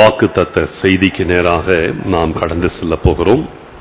வாக்குத்தத்த செய்திக்கு நேராக நாம் கடந்து செல்ல போகிறோம்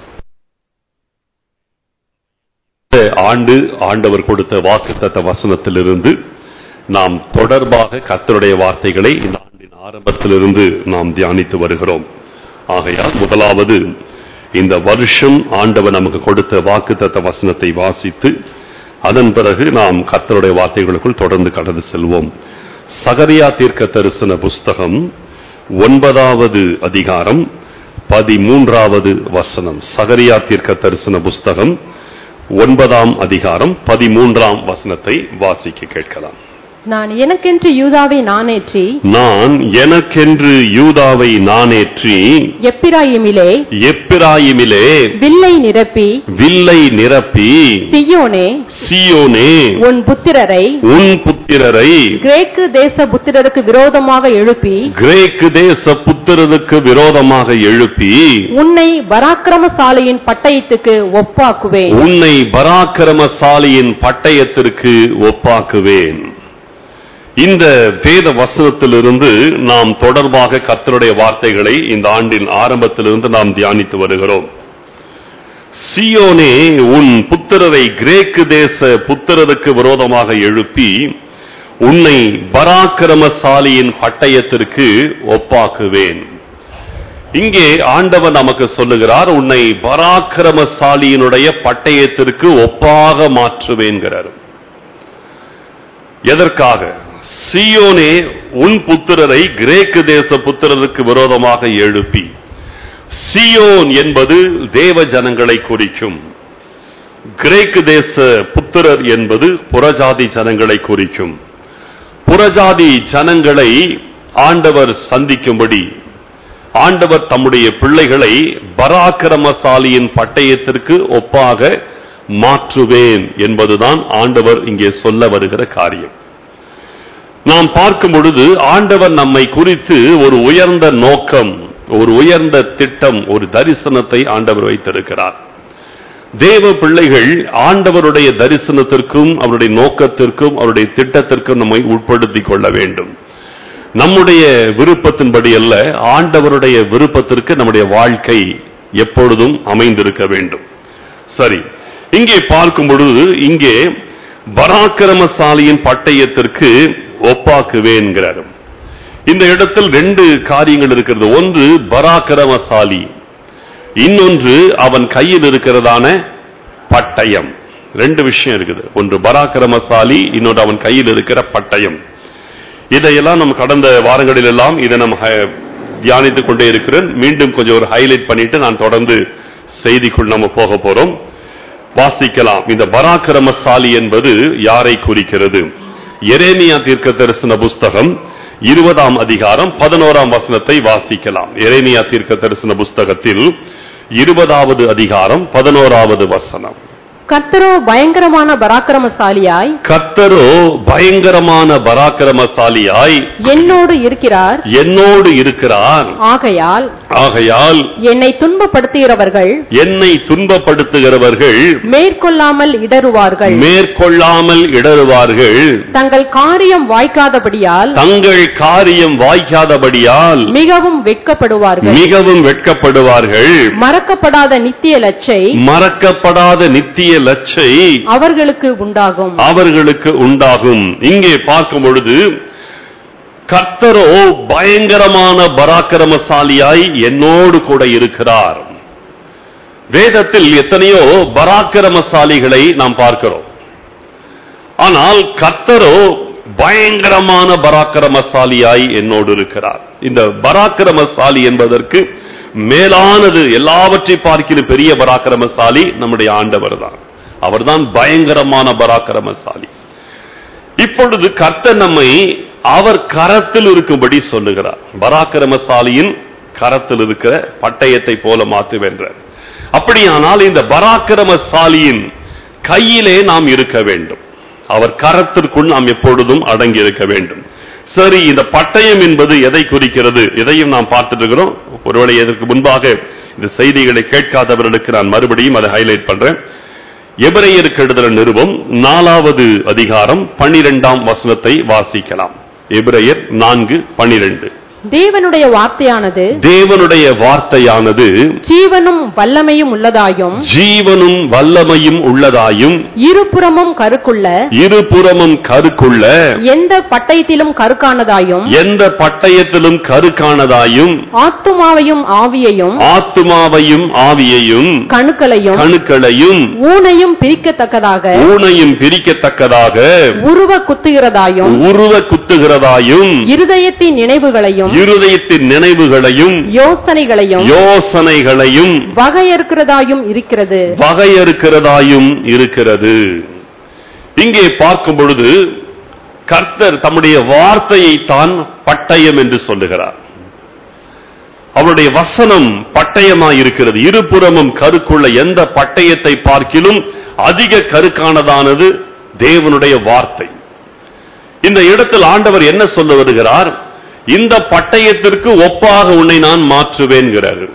இந்த ஆண்டு ஆண்டவர் கொடுத்த வாக்குத்தத்த வசனத்திலிருந்து நாம் தொடர்பாக கர்த்தருடைய வார்த்தைகளை இந்த ஆண்டின் ஆரம்பத்திலிருந்து நாம் தியானித்து வருகிறோம் ஆகையால் முதலாவது இந்த வருஷம் ஆண்டவர் நமக்கு கொடுத்த வாக்குத்தத்த வசனத்தை வாசித்து அதன் பிறகு நாம் கர்த்தருடைய வார்த்தைகளுக்குள் தொடர்ந்து கடந்து செல்வோம் சகரியா தீர்க்க தரிசன புஸ்தகம் ஒன்பதாவது அதிகாரம் பதிமூன்றாவது வசனம் சகரியா தீர்க்க தரிசன புஸ்தகம் ஒன்பதாம் அதிகாரம் பதிமூன்றாம் வசனத்தை வாசிக்க கேட்கலாம் நான் எனக்கென்று யூதாவை நானேற்றி நான் எனக்கென்று யூதாவை நானேற்றி எப்பிராயிமிலே எப்பிராயிமிலே வில்லை நிரப்பி வில்லை நிரப்பி சியோனே சியோனே உன் புத்திரரை உன் புத்திரரை கிரேக்கு தேச புத்திரருக்கு விரோதமாக எழுப்பி கிரேக்கு தேச புத்திரருக்கு விரோதமாக எழுப்பி உன்னை பராக்கிரமசாலையின் பட்டயத்துக்கு ஒப்பாக்குவேன் உன்னை பராக்கிரமசாலியின் பட்டயத்திற்கு ஒப்பாக்குவேன் இந்த வேத வசனத்திலிருந்து நாம் தொடர்பாக கர்த்தருடைய வார்த்தைகளை இந்த ஆண்டின் ஆரம்பத்திலிருந்து நாம் தியானித்து வருகிறோம் சியோனே உன் புத்திரரை கிரேக்கு தேச புத்திரருக்கு விரோதமாக எழுப்பி உன்னை பராக்கிரமசாலியின் பட்டயத்திற்கு ஒப்பாக்குவேன் இங்கே ஆண்டவர் நமக்கு சொல்லுகிறார் உன்னை பராக்கிரமசாலியினுடைய பட்டயத்திற்கு ஒப்பாக மாற்றுவேன்கிறார் எதற்காக சியோனே உன் புத்திரரை கிரேக்கு தேச புத்திரருக்கு விரோதமாக எழுப்பி சியோன் என்பது தேவ ஜனங்களை குறிக்கும் கிரேக்கு தேச புத்திரர் என்பது புறஜாதி ஜனங்களை குறிக்கும் புறஜாதி ஜனங்களை ஆண்டவர் சந்திக்கும்படி ஆண்டவர் தம்முடைய பிள்ளைகளை பராக்கிரமசாலியின் பட்டயத்திற்கு ஒப்பாக மாற்றுவேன் என்பதுதான் ஆண்டவர் இங்கே சொல்ல வருகிற காரியம் நாம் பார்க்கும் பொழுது ஆண்டவர் நம்மை குறித்து ஒரு உயர்ந்த நோக்கம் ஒரு உயர்ந்த திட்டம் ஒரு தரிசனத்தை ஆண்டவர் வைத்திருக்கிறார் தேவ பிள்ளைகள் ஆண்டவருடைய தரிசனத்திற்கும் அவருடைய நோக்கத்திற்கும் அவருடைய திட்டத்திற்கும் நம்மை உட்படுத்திக் கொள்ள வேண்டும் நம்முடைய விருப்பத்தின்படி அல்ல ஆண்டவருடைய விருப்பத்திற்கு நம்முடைய வாழ்க்கை எப்பொழுதும் அமைந்திருக்க வேண்டும் சரி இங்கே பார்க்கும் பொழுது இங்கே பராக்கிரமசாலியின் பட்டயத்திற்கு ஒப்பாக்குவேன்கிறார் இந்த இடத்தில் ரெண்டு காரியங்கள் இருக்கிறது ஒன்று பராக்கிரமசாலி இன்னொன்று அவன் கையில் இருக்கிறதான பட்டயம் ரெண்டு விஷயம் இருக்குது ஒன்று பராக்கிரமசாலி இன்னொன்று அவன் கையில் இருக்கிற பட்டயம் இதையெல்லாம் நம்ம கடந்த வாரங்களில் எல்லாம் இதை நம்ம ஹ- தியானித்துக் கொண்டே இருக்கிறேன் மீண்டும் கொஞ்சம் ஒரு ஹைலைட் பண்ணிட்டு நான் தொடர்ந்து செய்திக்குள் நம்ம போக போறோம் வாசிக்கலாம் இந்த பராக்கிரமசாலி என்பது யாரை குறிக்கிறது எரேமியா தீர்க்க தரிசன புஸ்தகம் இருபதாம் அதிகாரம் பதினோராம் வசனத்தை வாசிக்கலாம் எரேமியா தீர்க்க தரிசன புஸ்தகத்தில் இருபதாவது அதிகாரம் பதினோராவது வசனம் கர்த்தரோ பயங்கரமான பராக்கிரமசாலியாய் கர்த்தரோ பயங்கரமான பராக்கிரமசாலியாய் என்னோடு இருக்கிறார் என்னோடு இருக்கிறார் ஆகையால் ஆகையால் என்னை துன்பப்படுத்துகிறவர்கள் என்னை துன்பப்படுத்துகிறவர்கள் மேற்கொள்ளாமல் இடறுவார்கள் மேற்கொள்ளாமல் இடறுவார்கள் தங்கள் காரியம் வாய்க்காதபடியால் தங்கள் காரியம் வாய்க்காதபடியால் மிகவும் வெட்கப்படுவார்கள் மிகவும் வெட்கப்படுவார்கள் மறக்கப்படாத நித்திய லட்சை மறக்கப்படாத நித்திய லட்சை அவர்களுக்கு உண்டாகும் அவர்களுக்கு உண்டாகும் இங்கே பார்க்கும் பொழுது கர்த்தரோ பயங்கரமான பராக்கிரமசாலியாய் என்னோடு கூட இருக்கிறார் வேதத்தில் எத்தனையோ பராக்கிரமசாலிகளை நாம் பார்க்கிறோம் ஆனால் கர்த்தரோ பயங்கரமான பராக்கிரமசாலியாய் என்னோடு இருக்கிறார் இந்த பராக்கிரமசாலி என்பதற்கு மேலானது எல்லாவற்றை பார்க்கிற பெரிய பராக்கிரமசாலி நம்முடைய ஆண்டவர் தான் அவர்தான் பயங்கரமான பராக்கிரமசாலி இப்பொழுது கர்த்தர் நம்மை அவர் கரத்தில் இருக்கும்படி சொல்லுகிறார் பராக்கிரமசாலியின் கரத்தில் இருக்கிற பட்டயத்தை போல மாற்றுவென்றார் அப்படியானால் இந்த பராக்கிரமசாலியின் கையிலே நாம் இருக்க வேண்டும் அவர் கரத்திற்குள் நாம் எப்பொழுதும் அடங்கி இருக்க வேண்டும் சரி இந்த பட்டயம் என்பது எதை குறிக்கிறது இதையும் நாம் பார்த்துட்டு இருக்கிறோம் ஒருவேளை இதற்கு முன்பாக இந்த செய்திகளை கேட்காதவர்களுக்கு நான் மறுபடியும் அதை ஹைலைட் பண்றேன் எபிரேயருக்கு எழுதுகிற நிருபம் நாலாவது அதிகாரம் பன்னிரெண்டாம் வசனத்தை வாசிக்கலாம் எபிரேயர் நான்கு பன்னிரெண்டு தேவனுடைய வார்த்தையானது தேவனுடைய வார்த்தையானது ஜீவனும் வல்லமையும் உள்ளதாயும் ஜீவனும் வல்லமையும் உள்ளதாயும் இருபுறமும் கருக்குள்ள இருபுறமும் கருக்குள்ள எந்த பட்டயத்திலும் கருக்கானதாயும் எந்த பட்டயத்திலும் கருக்கானதாயும் ஆத்துமாவையும் ஆவியையும் ஆத்துமாவையும் ஆவியையும் கணுக்களையும் கணுக்களையும் ஊனையும் பிரிக்கத்தக்கதாக ஊனையும் பிரிக்கத்தக்கதாக உருவ குத்துகிறதாயும் உருவ குத்துகிறதாயும் இருதயத்தின் நினைவுகளையும் இருதயத்தின் நினைவுகளையும் யோசனைகளையும் யோசனைகளையும் வகையறுக்கிறதாயும் இருக்கிறது வகையறுக்கிறதாயும் இருக்கிறது இங்கே பார்க்கும் பொழுது கர்த்தர் தம்முடைய வார்த்தையை தான் பட்டயம் என்று சொல்லுகிறார் அவருடைய வசனம் பட்டயமாய் இருக்கிறது இருபுறமும் கருக்குள்ள எந்த பட்டயத்தை பார்க்கிலும் அதிக கருக்கானதானது தேவனுடைய வார்த்தை இந்த இடத்தில் ஆண்டவர் என்ன சொல்ல வருகிறார் இந்த பட்டயத்திற்கு ஒப்பாக உன்னை நான் மாற்றுவேன்கிறார்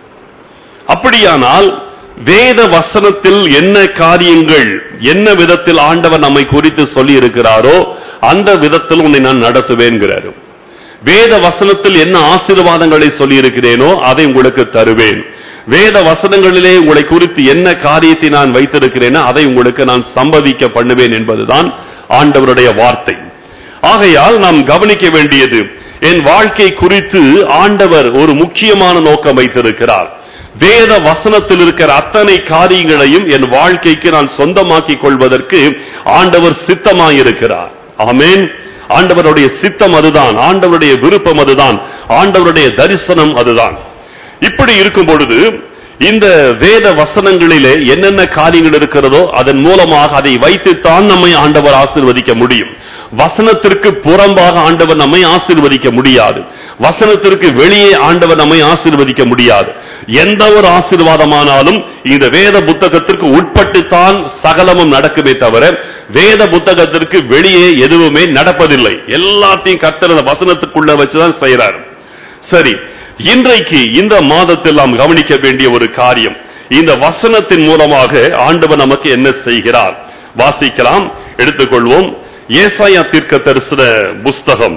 அப்படியானால் வேத வசனத்தில் என்ன காரியங்கள் என்ன விதத்தில் ஆண்டவர் நம்மை குறித்து சொல்லி இருக்கிறாரோ அந்த விதத்தில் உன்னை நான் நடத்துவேன்கிறார் வேத வசனத்தில் என்ன ஆசீர்வாதங்களை சொல்லி இருக்கிறேனோ அதை உங்களுக்கு தருவேன் வேத வசனங்களிலே உங்களை குறித்து என்ன காரியத்தை நான் வைத்திருக்கிறேனோ அதை உங்களுக்கு நான் சம்பவிக்க பண்ணுவேன் என்பதுதான் ஆண்டவருடைய வார்த்தை ஆகையால் நாம் கவனிக்க வேண்டியது என் வாழ்க்கை குறித்து ஆண்டவர் ஒரு முக்கியமான நோக்கம் வைத்திருக்கிறார் வேத வசனத்தில் இருக்கிற அத்தனை காரியங்களையும் என் வாழ்க்கைக்கு நான் சொந்தமாக்கிக் கொள்வதற்கு ஆண்டவர் சித்தமாயிருக்கிறார் ஆமென் ஆண்டவருடைய சித்தம் அதுதான் ஆண்டவருடைய விருப்பம் அதுதான் ஆண்டவருடைய தரிசனம் அதுதான் இப்படி இருக்கும் பொழுது இந்த வேத வசனங்களிலே என்னென்ன காரியங்கள் இருக்கிறதோ அதன் மூலமாக அதை வைத்துத்தான் நம்மை ஆண்டவர் ஆசீர்வதிக்க முடியும் வசனத்திற்கு புறம்பாக ஆண்டவர் நம்மை ஆசீர்வதிக்க முடியாது வசனத்திற்கு வெளியே ஆண்டவர் நம்மை ஆசீர்வதிக்க முடியாது எந்த ஒரு ஆசீர்வாதமானாலும் இந்த வேத புத்தகத்திற்கு உட்பட்டுத்தான் சகலமும் நடக்குமே தவிர வேத புத்தகத்திற்கு வெளியே எதுவுமே நடப்பதில்லை எல்லாத்தையும் கர்த்தர் அந்த வசனத்துக்குள்ள வச்சுதான் செய்யறாரு சரி இன்றைக்கு இந்த மாதத்தில் நாம் கவனிக்க வேண்டிய ஒரு காரியம் இந்த வசனத்தின் மூலமாக ஆண்டவர் நமக்கு என்ன செய்கிறார் வாசிக்கலாம் எடுத்துக்கொள்வோம் ஏசாயா தீர்க்க தரிசன புஸ்தகம்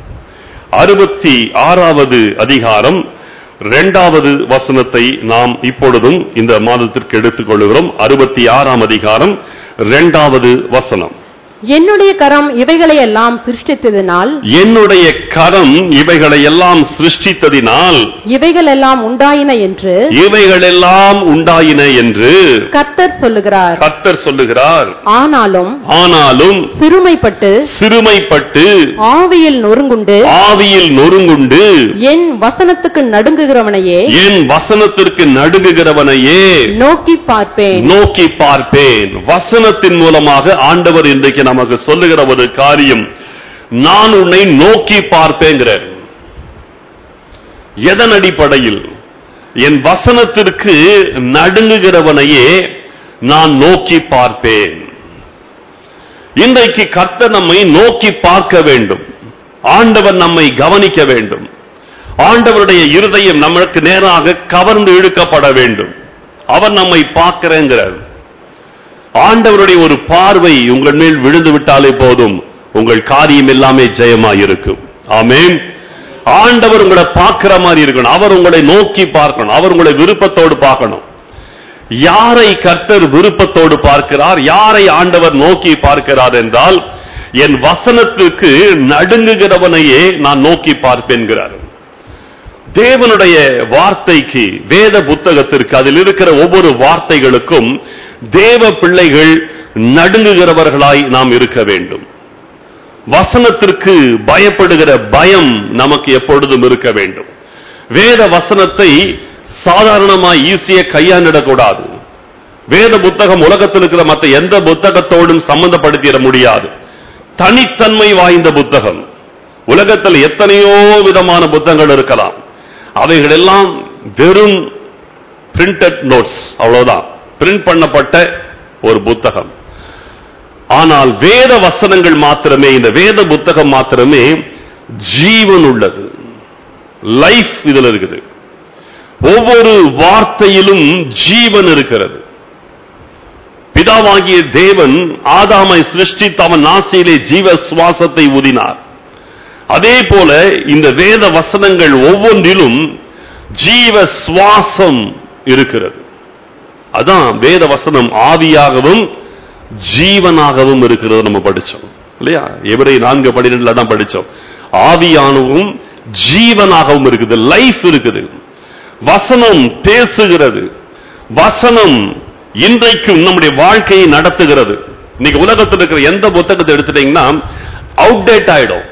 அறுபத்தி ஆறாவது அதிகாரம் இரண்டாவது வசனத்தை நாம் இப்பொழுதும் இந்த மாதத்திற்கு எடுத்துக்கொள்கிறோம் அறுபத்தி ஆறாம் அதிகாரம் இரண்டாவது வசனம் என்னுடைய கரம் இவைகளை எல்லாம் சிருஷ்டித்ததினால் என்னுடைய கரம் இவைகளை எல்லாம் சிருஷ்டித்ததினால் இவைகள் எல்லாம் உண்டாயின என்று இவைகளெல்லாம் உண்டாயின என்று கர்த்தர் சொல்லுகிறார் கர்த்தர் சொல்லுகிறார் ஆனாலும் ஆனாலும் சிறுமைப்பட்டு சிறுமைப்பட்டு ஆவியில் நொறுங்குண்டு ஆவியில் நொறுங்குண்டு என் வசனத்துக்கு நடுங்குகிறவனையே என் வசனத்திற்கு நடுங்குகிறவனையே நோக்கி பார்ப்பேன் நோக்கி பார்ப்பேன் வசனத்தின் மூலமாக ஆண்டவர் இன்றைக்கு நமக்கு சொல்லுகிற ஒரு காரியம் நான் உன்னை நோக்கி பார்ப்பேங்கிறார் எதன் அடிப்படையில் என் வசனத்திற்கு நடுங்குகிறவனையே நான் நோக்கி பார்ப்பேன் இன்றைக்கு கர்த்தர் நம்மை நோக்கி பார்க்க வேண்டும் ஆண்டவர் நம்மை கவனிக்க வேண்டும் ஆண்டவருடைய இருதயம் நமக்கு நேராக கவர்ந்து இழுக்கப்பட வேண்டும் அவர் நம்மை பார்க்கிறேங்கிறார் ஆண்டவருடைய ஒரு பார்வை உங்கள் மேல் விழுந்து விட்டாலே போதும் உங்கள் காரியம் எல்லாமே ஜெயமாயிருக்கும் ஆமென் ஆண்டவர் உங்களை பார்க்கிற மாதிரி இருக்கணும் அவர் உங்களை நோக்கி பார்க்கணும் அவர் உங்களை விருப்பத்தோடு பார்க்கணும் யாரை கர்த்தர் விருப்பத்தோடு பார்க்கிறார் யாரை ஆண்டவர் நோக்கி பார்க்கிறார் என்றால் என் வசனத்துக்கு நடுங்குகிறவனையே நான் நோக்கி பார்ப்பேன்கிறார் தேவனுடைய வார்த்தைக்கு வேத புத்தகத்திற்கு அதில் இருக்கிற ஒவ்வொரு வார்த்தைகளுக்கும் தேவ பிள்ளைகள் நடுங்குகிறவர்களாய் நாம் இருக்க வேண்டும் வசனத்திற்கு பயப்படுகிற பயம் நமக்கு எப்பொழுதும் இருக்க வேண்டும் வேத வசனத்தை சாதாரணமாய் ஈஸியா கையாண்டிடக்கூடாது வேத புத்தகம் உலகத்தில் இருக்கிற மற்ற எந்த புத்தகத்தோடும் சம்பந்தப்படுத்திட முடியாது தனித்தன்மை வாய்ந்த புத்தகம் உலகத்தில் எத்தனையோ விதமான புத்தகங்கள் இருக்கலாம் அவைகள் எல்லாம் வெறும் பிரிண்டட் நோட்ஸ் அவ்வளவுதான் பிரிண்ட் பண்ணப்பட்ட ஒரு புத்தகம் ஆனால் வேத வசனங்கள் மாத்திரமே இந்த வேத புத்தகம் மாத்திரமே ஜீவன் உள்ளது லைஃப் இதுல இருக்குது ஒவ்வொரு வார்த்தையிலும் ஜீவன் இருக்கிறது பிதாவாகிய தேவன் ஆதாமை சிருஷ்டித்து அவன் நாசியிலே ஜீவ சுவாசத்தை ஊதினார் அதே போல இந்த வேத வசனங்கள் ஒவ்வொன்றிலும் ஜீவ சுவாசம் இருக்கிறது அதான் வேத வசனம் ஆவியாகவும் ஜீவனாகவும் இருக்கிறது நம்ம படிச்சோம் இல்லையா எவரை நான்கு பன்னிரெண்டுல தான் படிச்சோம் ஆவியானவும் ஜீவனாகவும் இருக்குது லைஃப் இருக்குது வசனம் பேசுகிறது வசனம் இன்றைக்கும் நம்முடைய வாழ்க்கையை நடத்துகிறது இன்னைக்கு உலகத்தில் இருக்கிற எந்த புத்தகத்தை எடுத்துட்டீங்கன்னா அவுடேட் ஆயிடும்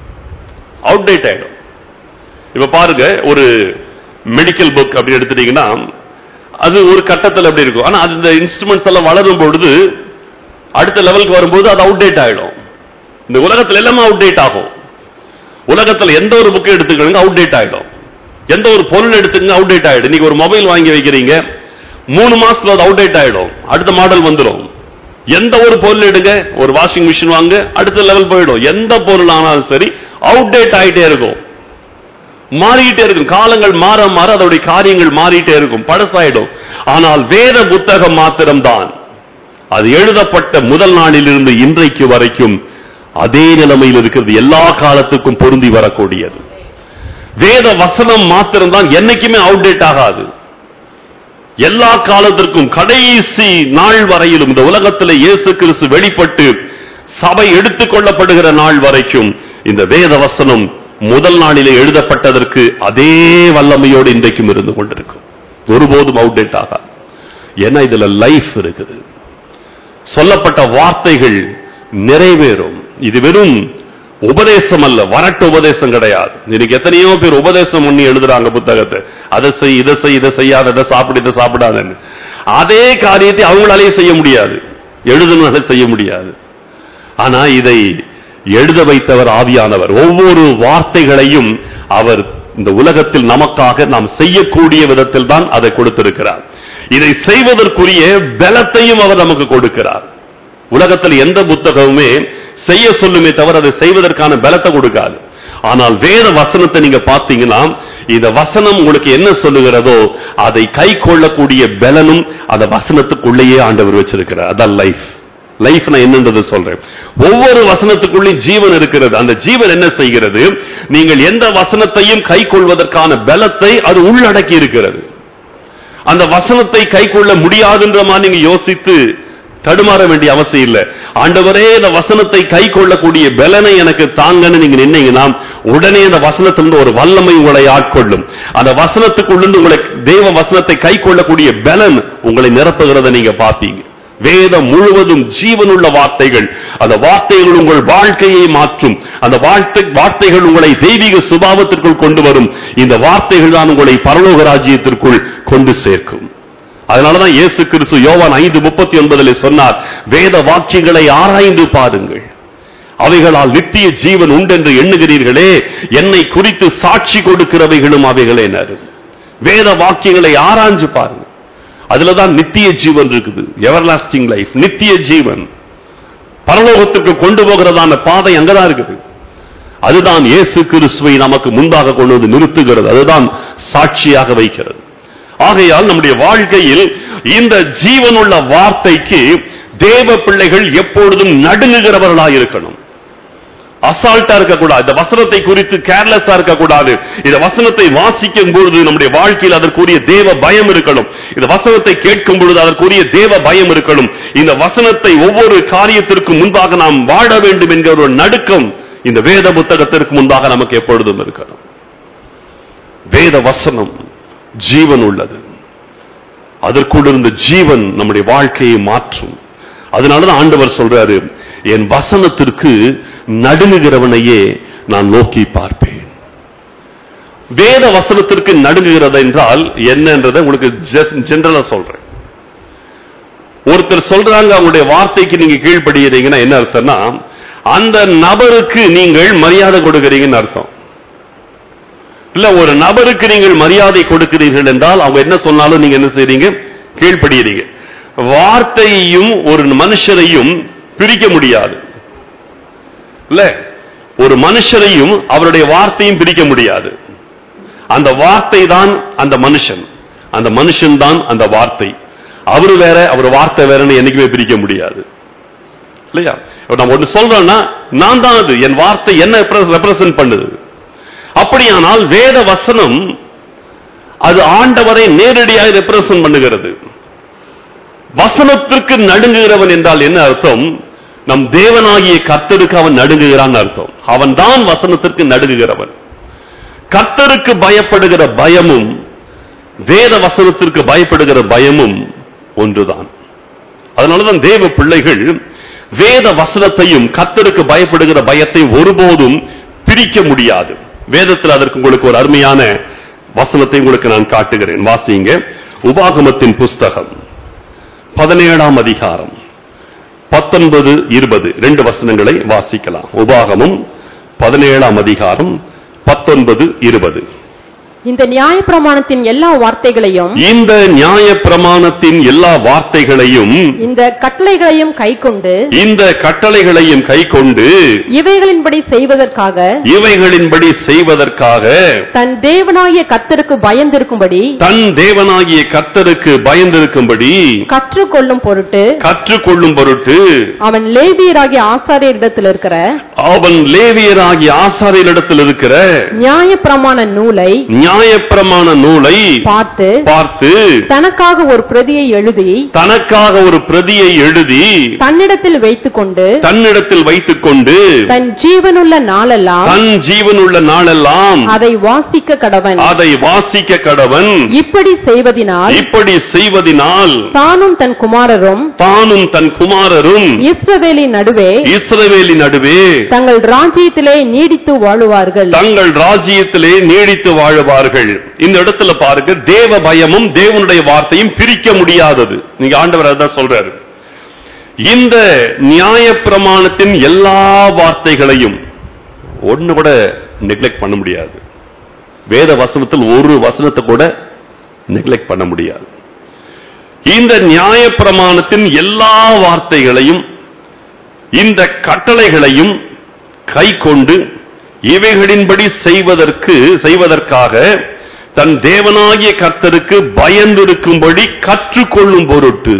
அவுடேட் ஆயிடும் இப்ப பாருங்க ஒரு மெடிக்கல் புக் அப்படி எடுத்துட்டீங்கன்னா அது ஒரு கட்டத்தில் அப்படி இருக்கும் ஆனா அந்த இன்ஸ்ட்ருமெண்ட்ஸ் எல்லாம் வளரும் பொழுது அடுத்த லெவலுக்கு வரும்போது அது அவுடேட் ஆயிடும் இந்த உலகத்துல எல்லாமே அவுடேட் ஆகும் உலகத்துல எந்த ஒரு புக்கை எடுத்துக்கணுங்க அவுடேட் ஆயிடும் எந்த ஒரு பொருள் எடுத்துக்கங்க அவுடேட் ஆயிடும் இன்னைக்கு ஒரு மொபைல் வாங்கி வைக்கிறீங்க மூணு மாசத்துல அது அவுடேட் ஆயிடும் அடுத்த மாடல் வந்துடும் எந்த ஒரு பொருள் எடுங்க ஒரு வாஷிங் மிஷின் வாங்க அடுத்த லெவல் போயிடும் எந்த பொருள் ஆனாலும் சரி அவுடேட் ஆயிட்டே இருக்கும் மாறிட்டே இருக்கும் காலங்கள் மாற மாற அதோடைய காரியங்கள் மாறிட்டே இருக்கும் பழசாயிடும் ஆனால் வேத புத்தகம் மாத்திரம்தான் அது எழுதப்பட்ட முதல் நாளிலிருந்து இன்றைக்கு வரைக்கும் அதே நிலைமையில் இருக்கிறது எல்லா காலத்துக்கும் பொருந்தி வரக்கூடியது வேத வசனம் மாத்திரம்தான் என்னைக்குமே அவுடேட் ஆகாது எல்லா காலத்திற்கும் கடைசி நாள் வரையிலும் இந்த உலகத்தில் இயேசு கிறிஸ்து வெளிப்பட்டு சபை எடுத்துக் கொள்ளப்படுகிற நாள் வரைக்கும் இந்த வேத வசனம் முதல் நாளிலே எழுதப்பட்டதற்கு அதே வல்லமையோடு இன்றைக்கும் இருந்து கொண்டிருக்கும் ஒருபோதும் அவுடேட் ஆகாது ஏன்னா இதுல லைஃப் இருக்குது சொல்லப்பட்ட வார்த்தைகள் நிறைவேறும் இது வெறும் உபதேசம் அல்ல வரட்டு உபதேசம் கிடையாது இன்னைக்கு எத்தனையோ பேர் உபதேசம் பண்ணி எழுதுறாங்க புத்தகத்தை அதை செய் இதை செய் இதை செய்யாத இதை சாப்பிடு இதை சாப்பிடாதன்னு அதே காரியத்தை அவங்களாலேயே செய்ய முடியாது எழுதுனால செய்ய முடியாது ஆனா இதை எழுத வைத்தவர் ஆவியானவர் ஒவ்வொரு வார்த்தைகளையும் அவர் இந்த உலகத்தில் நமக்காக நாம் செய்யக்கூடிய விதத்தில் தான் அதை கொடுத்திருக்கிறார் இதை செய்வதற்குரிய பலத்தையும் அவர் நமக்கு கொடுக்கிறார் உலகத்தில் எந்த புத்தகமுமே செய்ய சொல்லுமே தவிர அதை செய்வதற்கான பலத்தை கொடுக்காது ஆனால் வேத வசனத்தை நீங்க பார்த்தீங்கன்னா இந்த வசனம் உங்களுக்கு என்ன சொல்லுகிறதோ அதை கை கொள்ளக்கூடிய பலனும் அந்த வசனத்துக்குள்ளேயே ஆண்டவர் வச்சிருக்கிறார் அதான் லைஃப் லைஃப் நான் என்னன்றது சொல்றேன் ஒவ்வொரு வசனத்துக்குள்ளேயும் ஜீவன் இருக்கிறது அந்த ஜீவன் என்ன செய்கிறது நீங்கள் எந்த வசனத்தையும் கை கொள்வதற்கான பலத்தை அது உள்ளடக்கி இருக்கிறது அந்த வசனத்தை கை கொள்ள முடியாதுன்ற மாதிரி நீங்க யோசித்து தடுமாற வேண்டிய அவசியம் இல்லை ஆண்டவரே இந்த வசனத்தை கை கொள்ளக்கூடிய பலனை எனக்கு தாங்கன்னு நீங்க நின்னீங்கன்னா உடனே அந்த வசனத்திலிருந்து ஒரு வல்லமை உங்களை ஆட்கொள்ளும் அந்த வசனத்துக்குள்ளிருந்து உங்களை தேவ வசனத்தை கை கொள்ளக்கூடிய பலன் உங்களை நிரப்புகிறத நீங்க பார்ப்பீங்க வேதம் முழுவதும் ஜீவனுள்ள வார்த்தைகள் அந்த வார்த்தைகள் உங்கள் வாழ்க்கையை மாற்றும் அந்த வார்த்தை வார்த்தைகள் உங்களை தெய்வீக சுபாவத்திற்குள் கொண்டு வரும் இந்த வார்த்தைகள் தான் உங்களை பரலோக ராஜ்யத்திற்குள் கொண்டு சேர்க்கும் அதனாலதான் இயேசு கிறிஸ்து யோவான் ஐந்து முப்பத்தி ஒன்பதில் சொன்னார் வேத வாக்கியங்களை ஆராய்ந்து பாருங்கள் அவைகளால் நித்திய ஜீவன் உண்டென்று எண்ணுகிறீர்களே என்னை குறித்து சாட்சி கொடுக்கிறவைகளும் அவைகளே வேத வாக்கியங்களை ஆராய்ஞ்சு பாருங்க அதுலதான் நித்திய ஜீவன் இருக்குது எவர்லாஸ்டிங் லைஃப் நித்திய ஜீவன் பரலோகத்துக்கு கொண்டு போகிறதான பாதை அங்கதான் இருக்குது அதுதான் இயேசு கிறிஸ்துவை நமக்கு முன்பாக கொண்டு வந்து நிறுத்துகிறது அதுதான் சாட்சியாக வைக்கிறது ஆகையால் நம்முடைய வாழ்க்கையில் இந்த ஜீவனுள்ள வார்த்தைக்கு தேவ பிள்ளைகள் எப்பொழுதும் நடுங்குகிறவர்களாக இருக்கணும் அசால்ட்டா இருக்கக்கூடாது இந்த வசனத்தை குறித்து கேர்லெஸ்ஸா இருக்கக்கூடாது இந்த வசனத்தை வாசிக்கும் பொழுது நம்முடைய வாழ்க்கையில் அதற்குரிய தேவ பயம் இருக்கணும் இந்த வசனத்தை கேட்கும் பொழுது அதற்குரிய தேவ பயம் இருக்கணும் இந்த வசனத்தை ஒவ்வொரு காரியத்திற்கும் முன்பாக நாம் வாழ வேண்டும் என்கிற ஒரு நடுக்கம் இந்த வேத புத்தகத்திற்கு முன்பாக நமக்கு எப்பொழுதும் இருக்கணும் வேத வசனம் ஜீவன் உள்ளது அதற்குள் இருந்த ஜீவன் நம்முடைய வாழ்க்கையை மாற்றும் அதனாலதான் ஆண்டவர் சொல்றாரு என் வசனத்திற்கு நடுங்குகிறவனையே நான் நோக்கி பார்ப்பேன் வேத வசனத்திற்கு நடுங்குகிறது என்றால் என்னன்றதை உங்களுக்கு ஜெனரலா சொல்றேன் ஒருத்தர் சொல்றாங்க அவங்களுடைய வார்த்தைக்கு நீங்க கீழ்ப்படுகிறீங்கன்னா என்ன அர்த்தம்னா அந்த நபருக்கு நீங்கள் மரியாதை கொடுக்கிறீங்கன்னு அர்த்தம் இல்ல ஒரு நபருக்கு நீங்கள் மரியாதை கொடுக்கிறீர்கள் என்றால் அவங்க என்ன சொன்னாலும் நீங்க என்ன செய்றீங்க கீழ்ப்படுகிறீங்க வார்த்தையையும் ஒரு மனுஷரையும் பிரிக்க முடியாது இல்ல ஒரு மனுஷரையும் அவருடைய வார்த்தையும் பிரிக்க முடியாது அந்த வார்த்தை தான் அந்த மனுஷன் அந்த மனுஷன் தான் அந்த வார்த்தை அவரு வேற அவர் வார்த்தை வேறன்னு என்னைக்குமே பிரிக்க முடியாது இல்லையா இப்ப நம்ம ஒண்ணு சொல்றோம்னா நான் தான் அது என் வார்த்தை என்ன ரெப்ரசன்ட் பண்ணுது அப்படியானால் வேத வசனம் அது ஆண்டவரை நேரடியாக ரெப்ரசன்ட் பண்ணுகிறது வசனத்திற்கு நடுங்குகிறவன் என்றால் என்ன அர்த்தம் நம் தேவனாகிய கர்த்தருக்கு அவன் நடுங்குகிறான் அர்த்தம் அவன் தான் வசனத்திற்கு நடுங்குகிறவன் கர்த்தருக்கு பயப்படுகிற பயமும் வேத வசனத்திற்கு பயப்படுகிற பயமும் ஒன்றுதான் அதனாலதான் தேவ பிள்ளைகள் வேத வசனத்தையும் கர்த்தருக்கு பயப்படுகிற பயத்தை ஒருபோதும் பிரிக்க முடியாது வேதத்தில் அதற்கு உங்களுக்கு ஒரு அருமையான வசனத்தை உங்களுக்கு நான் காட்டுகிறேன் வாசிங்க உபாகமத்தின் புஸ்தகம் பதினேழாம் அதிகாரம் பத்தொன்பது இருபது ரெண்டு வசனங்களை வாசிக்கலாம் உபாகமும் பதினேழாம் அதிகாரம் பத்தொன்பது இருபது இந்த நியாயப்பிரமாணத்தின் எல்லா வார்த்தைகளையும் இந்த நியாய பிரமாணத்தின் எல்லா வார்த்தைகளையும் இந்த கட்டளைகளையும் கைக்கொண்டு இந்த கட்டளைகளையும் கைக்கொண்டு இவைகளின்படி செய்வதற்காக இவைகளின்படி செய்வதற்காக தன் தேவனாகிய கர்த்தருக்கு பயந்திருக்கும்படி தன் தேவனாகிய கர்த்தருக்கு பயந்திருக்கும்படி கற்றுக்கொள்ளும் பொருட்டு கற்றுக்கொள்ளும் பொருட்டு அவன் லேவியராகிய ஆசாரியரிடத்தில் இருக்கிற அவன் லேவியராகிய ஆசாரியரிடத்தில் இருக்கிற நியாயப்பிரமாண நூலை நியாயப்பிரமாண நூலை பார்த்து பார்த்து தனக்காக ஒரு பிரதியை எழுதி தனக்காக ஒரு பிரதியை எழுதி தன்னிடத்தில் வைத்துக்கொண்டு தன்னிடத்தில் வைத்துக் கொண்டு தன் ஜீவனுள்ள நாளெல்லாம் தன் ஜீவனுள்ள நாளெல்லாம் அதை வாசிக்க கடவன் அதை வாசிக்க கடவன் இப்படி செய்வதினால் இப்படி செய்வதினால் தானும் தன் குமாரரும் தானும் தன் குமாரரும் இஸ்ரவேலின் நடுவே இஸ்ரவேலின் நடுவே தங்கள் ராஜ்யத்திலே நீடித்து வாழுவார்கள் தங்கள் ராஜ்யத்திலே நீடித்து வாழுவார்கள் இந்த இடத்துல பாருங்க தேவ பயமும் தேவனுடைய வார்த்தையும் பிரிக்க முடியாதது நீங்க ஆண்டவர் அதான் சொல்றாரு இந்த நியாய பிரமாணத்தின் எல்லா வார்த்தைகளையும் ஒண்ணு கூட நெக்லெக்ட் பண்ண முடியாது வேத வசனத்தில் ஒரு வசனத்தை கூட நெக்லெக்ட் பண்ண முடியாது இந்த நியாய பிரமாணத்தின் எல்லா வார்த்தைகளையும் இந்த கட்டளைகளையும் கை கொண்டு இவைகளின்படி செய்வதற்கு செய்வதற்காக தன் தேவனாகிய கர்த்தருக்கு பயந்திருக்கும்படி கற்றுக்கொள்ளும் பொருட்டு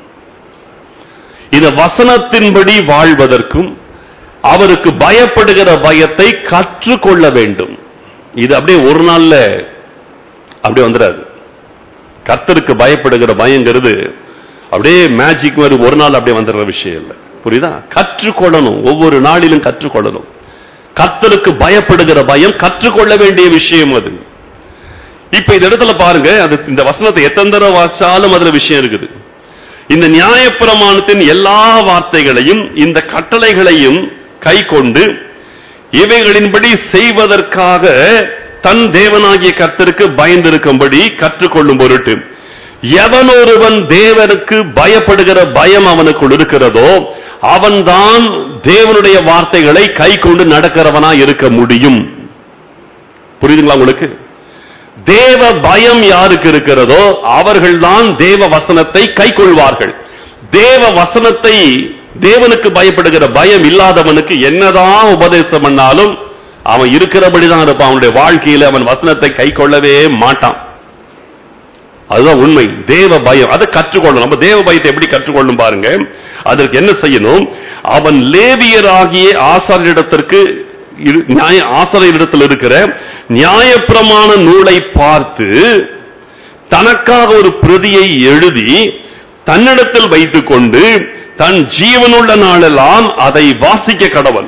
இந்த வசனத்தின்படி வாழ்வதற்கும் அவருக்கு பயப்படுகிற பயத்தை கற்றுக்கொள்ள வேண்டும் இது அப்படியே ஒரு நாள்ல அப்படியே வந்துடாது கர்த்தருக்கு பயப்படுகிற பயங்கிறது அப்படியே மேஜிக் மாதிரி ஒரு நாள் அப்படியே வந்துடுற விஷயம் இல்லை புரியுதா கற்றுக்கொள்ளணும் ஒவ்வொரு நாளிலும் கற்றுக்கொள்ளணும் கர்த்தருக்கு பயப்படுகிற பயம் கற்றுக்கொள்ள வேண்டிய விஷயம் அது இப்ப இந்த இடத்துல பாருங்க அது இந்த வசனத்தை எத்தனை தடவை வாசாலும் அதுல விஷயம் இருக்குது இந்த நியாயப்பிரமாணத்தின் எல்லா வார்த்தைகளையும் இந்த கட்டளைகளையும் கை கொண்டு இவைகளின்படி செய்வதற்காக தன் தேவனாகிய கர்த்தருக்கு பயந்திருக்கும்படி கற்றுக்கொள்ளும் பொருட்டு எவனொருவன் தேவனுக்கு பயப்படுகிற பயம் அவனுக்குள் இருக்கிறதோ அவன்தான் தேவனுடைய வார்த்தைகளை கை கொண்டு நடக்கிறவனா இருக்க முடியும் புரியுதுங்களா உங்களுக்கு தேவ பயம் யாருக்கு இருக்கிறதோ அவர்கள்தான் தேவ வசனத்தை கை கொள்வார்கள் தேவ வசனத்தை தேவனுக்கு பயப்படுகிற பயம் இல்லாதவனுக்கு என்னதான் உபதேசம் பண்ணாலும் அவன் இருக்கிறபடிதான் இருப்பான் அவனுடைய வாழ்க்கையில அவன் வசனத்தை கை கொள்ளவே மாட்டான் அதுதான் உண்மை தேவ பயம் அதை கற்றுக்கொள்ளணும் நம்ம தேவ பயத்தை எப்படி கற்றுக்கொள்ளணும் பாருங்க அதற்கு என்ன செய்யணும் அவன் லேவியராகிய ஆசாரியரிடத்திற்கு இரு- நியாய ஆசாரியரிடத்தில் இருக்கிற நியாயப்பிரமாண நூலை பார்த்து தனக்காக ஒரு பிரதியை எழுதி தன்னிடத்தில் வைத்துக் கொண்டு தன் ஜீவனுள்ள நாளெல்லாம் அதை வாசிக்க கடவன்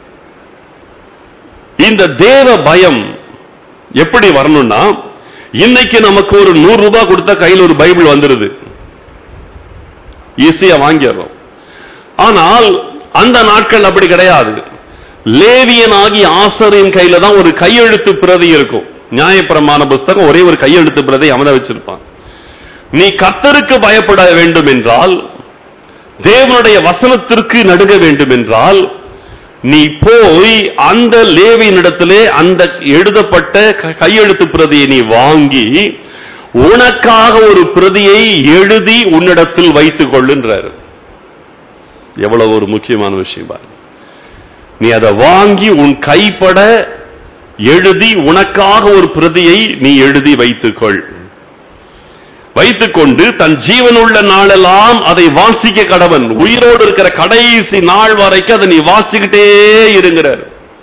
இந்த தேவ பயம் எப்படி வரணும்னா இன்னைக்கு நமக்கு ஒரு நூறு ரூபாய் கொடுத்தா கையில் ஒரு பைபிள் வந்துருது ஈஸியா வாங்கிடுறோம் ஆனால் அந்த நாட்கள் அப்படி கிடையாது லேவியன் ஆகி ஆசரின் கையில தான் ஒரு கையெழுத்து பிரதி இருக்கும் நியாயப்பிரமாண புஸ்தகம் ஒரே ஒரு கையெழுத்து பிரதி அவனை வச்சிருப்பான் நீ கர்த்தருக்கு பயப்பட வேண்டும் என்றால் தேவனுடைய வசனத்திற்கு நடுங்க வேண்டும் என்றால் நீ போய் அந்த லேவியினிடத்திலே அந்த எழுதப்பட்ட க- கையெழுத்து பிரதியை நீ வாங்கி உனக்காக ஒரு பிரதியை எழுதி உன்னிடத்தில் வைத்துக் கொள்ளுன்றாரு எவ்வளவு ஒரு முக்கியமான விஷயம் பாரு நீ அதை வாங்கி உன் கைப்பட எழுதி உனக்காக ஒரு பிரதியை நீ எழுதி வைத்துக்கொள் வைத்துக்கொண்டு தன் ஜீவனுள்ள நாளெல்லாம் அதை வாசிக்க கடவன் உயிரோடு இருக்கிற கடைசி நாள் வரைக்கும் அதை நீ வாசிக்கிட்டே இருங்கிறார்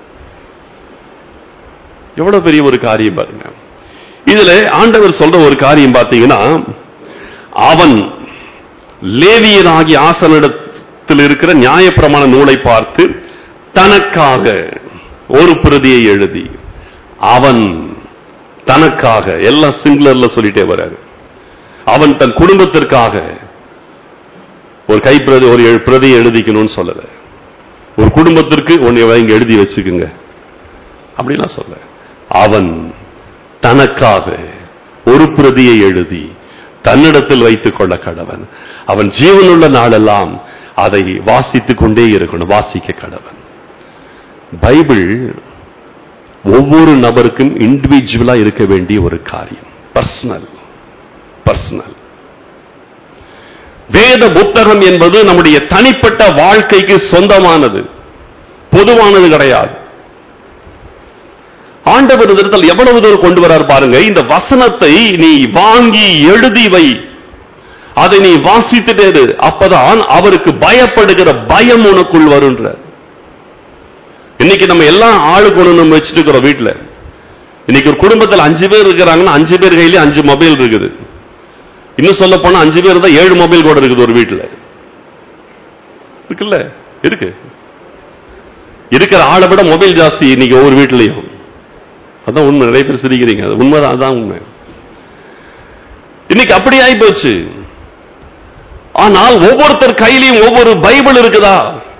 எவ்வளவு பெரிய ஒரு காரியம் பாருங்க இதுல ஆண்டவர் சொல்ற ஒரு காரியம் பார்த்தீங்கன்னா அவன் லேவியனாகி ஆசனிடத்தில் இருக்கிற நியாயப்பிரமாண நூலை பார்த்து தனக்காக ஒரு பிரதியை எழுதி அவன் தனக்காக எல்லாம் சிங்குலர்ல சொல்லிட்டே வர்றாரு அவன் தன் குடும்பத்திற்காக ஒரு கைப்பிரதி ஒரு எழு- பிரதியை எழுதிக்கணும்னு சொல்லல ஒரு குடும்பத்திற்கு ஒன்னு இங்க எழுதி வச்சுக்குங்க அப்படிலாம் சொல்ல அவன் தனக்காக ஒரு பிரதியை எழுதி தன்னிடத்தில் வைத்துக் கொள்ள கடவன் அவன் ஜீவனுள்ள நாளெல்லாம் அதை வாசித்துக் கொண்டே இருக்கணும் வாசிக்க கடவன் பைபிள் ஒவ்வொரு நபருக்கும் இண்டிவிஜுவலா இருக்க வேண்டிய ஒரு காரியம் பர்சனல் பர்சனல் வேத புத்தகம் என்பது நம்முடைய தனிப்பட்ட வாழ்க்கைக்கு சொந்தமானது பொதுவானது கிடையாது ஆண்டவர் இடத்தில் எவ்வளவு தூரம் கொண்டு வரார் பாருங்க இந்த வசனத்தை நீ வாங்கி எழுதி வை அதை நீ வாசித்துட்டே இரு. அப்பதான் அவருக்கு பயப்படுகிற பயம் உனக்குள் வருன்ற இன்னைக்கு நம்ம எல்லாம் ஆளுக்கு ஒண்ணு நம்ம வச்சுட்டு இருக்கிறோம் வீட்டுல இன்னைக்கு ஒரு குடும்பத்தில் அஞ்சு பேர் இருக்கிறாங்கன்னா அஞ்சு பேர் கையிலயும் அஞ்சு மொபைல் இருக்குது இன்னும் சொல்ல போனா அஞ்சு பேர் தான் ஏழு மொபைல் கூட இருக்குது ஒரு வீட்டுல இருக்குல்ல இருக்கு இருக்கிற ஆளை விட மொபைல் ஜாஸ்தி இன்னைக்கு ஒவ்வொரு வீட்லயும் அதான் உண்மை நிறைய பேர் சிரிக்கிறீங்க அது உண்மைதான் அதான் உண்மை இன்னைக்கு அப்படி ஆகி போச்சு ஆனால் ஒவ்வொருத்தர் கையிலையும் ஒவ்வொரு பைபிள் இருக்குதா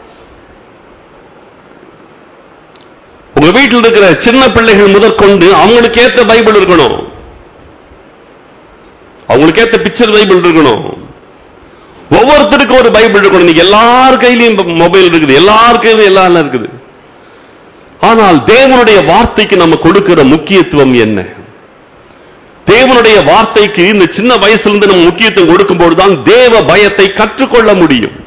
உங்க வீட்டில் இருக்கிற சின்ன பிள்ளைகள் முதற்கொண்டு அவங்களுக்கு ஏத்த பைபிள் இருக்கணும் அவங்களுக்கு ஏத்த பிக்சர் பைபிள் இருக்கணும் ஒவ்வொருத்தருக்கும் ஒரு பைபிள் இருக்கணும் இன்னைக்கு எல்லார் கையிலையும் மொபைல் இருக்குது எல்லார் கையிலும் எல்லாம் இருக்குது ஆனால் தேவனுடைய வார்த்தைக்கு நம்ம கொடுக்கிற முக்கியத்துவம் என்ன தேவனுடைய வார்த்தைக்கு இந்த சின்ன வயசுல இருந்து நம்ம முக்கியத்துவம் கொடுக்கும்போது தான் தேவ பயத்தை கற்றுக்கொள்ள முடியும்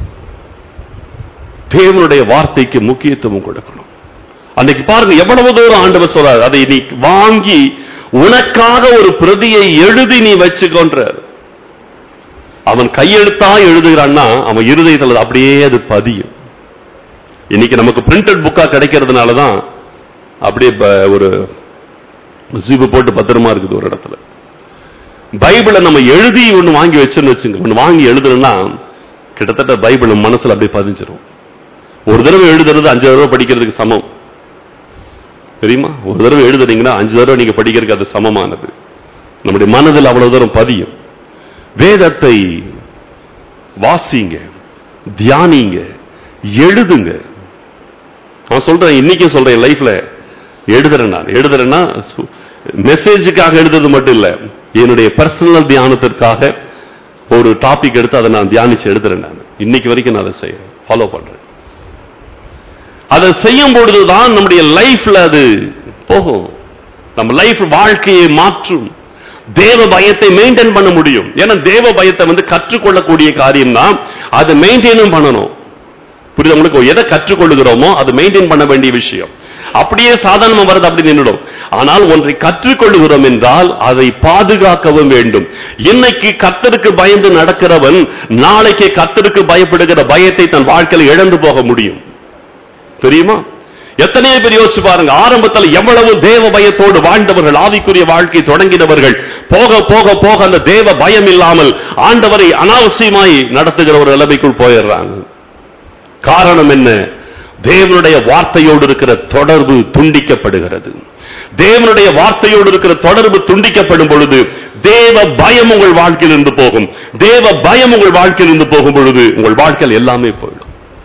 தேவனுடைய வார்த்தைக்கு முக்கியத்துவம் கொடுக்கணும் அன்னைக்கு பாருங்க எவ்வளவு தூரம் ஆண்டவர் சொல்றாரு அதை நீ வாங்கி உனக்காக ஒரு பிரதியை எழுதி நீ வச்சுக்கொன்றார் அவன் கையெழுத்தா எழுதுகிறான்னா அவன் இருதயத்தில் அது அப்படியே அது பதியும் இன்னைக்கு நமக்கு பிரிண்டட் புக்கா கிடைக்கிறதுனால தான் அப்படியே ப- ஒரு ஜீபு போட்டு பத்திரமா இருக்குது ஒரு இடத்துல பைபிளை நம்ம எழுதி ஒண்ணு வாங்கி வச்சுன்னு வச்சுங்க ஒண்ணு வாங்கி எழுதுனா கிட்டத்தட்ட பைபிள் நம்ம மனசுல அப்படியே பதிஞ்சிரும் ஒரு தடவை எழுதுறது அஞ்சு தடவை படிக்கிறதுக்கு சமம் தெரியுமா ஒரு தடவை எழுதுனீங்கன்னா அஞ்சு தடவை நீங்க படிக்கிறதுக்கு அது சமமானது நம்முடைய மனதில் அவ்வளவு தூரம் பதியும் வேதத்தை வாசிங்க தியானிங்க எழுதுங்க நான் சொல்றேன் இன்னைக்கும் சொல்றேன் லைஃப்ல எழுதுறேன் நான் எழுதுறேன்னா சு- மெசேஜுக்காக எழுதுறது மட்டும் இல்ல என்னுடைய பர்சனல் தியானத்திற்காக ஒரு டாபிக் எடுத்து அதை நான் தியானிச்சு எழுதுறேன் நான் இன்னைக்கு வரைக்கும் நான் அதை செய்ய ஃபாலோ பண்றேன் அதை செய்யும் பொழுதுதான் நம்முடைய லைஃப்ல அது போகும் நம்ம லைஃப் வாழ்க்கையை மாற்றும் தேவ பயத்தை மெயின்டைன் பண்ண முடியும் ஏன்னா தேவ பயத்தை வந்து கற்றுக்கொள்ளக்கூடிய காரியம் தான் அதை மெயின்டைனும் பண்ணணும் புரியுது உங்களுக்கு எதை கற்றுக்கொள்ளுகிறோமோ அது மெயின்டைன் பண்ண வேண்டிய விஷயம் அப்படியே சாதாரணமா வருது அப்படி நின்றுடும் ஆனால் ஒன்றை கற்றுக்கொள்ளுகிறோம் என்றால் அதை பாதுகாக்கவும் வேண்டும் இன்னைக்கு கத்தருக்கு பயந்து நடக்கிறவன் நாளைக்கு கத்தருக்கு பயப்படுகிற பயத்தை தன் வாழ்க்கையில் இழந்து போக முடியும் தெரியுமா எத்தனையோ பேர் யோசிச்சு பாருங்க ஆரம்பத்தில் எவ்வளவு தேவ பயத்தோடு வாழ்ந்தவர்கள் ஆவிக்குரிய வாழ்க்கை தொடங்கினவர்கள் போக போக போக அந்த தேவ பயம் இல்லாமல் ஆண்டவரை அனாவசியமாய் நடத்துகிற ஒரு நிலைமைக்குள் போயிடுறாங்க காரணம் என்ன தேவனுடைய வார்த்தையோடு இருக்கிற தொடர்பு துண்டிக்கப்படுகிறது தேவனுடைய வார்த்தையோடு இருக்கிற தொடர்பு துண்டிக்கப்படும் பொழுது தேவ பயம் உங்கள் வாழ்க்கையில் இருந்து போகும் தேவ பயம் உங்கள் வாழ்க்கையில் இருந்து போகும் பொழுது உங்கள் வாழ்க்கையில் எல்லாமே போயிடும்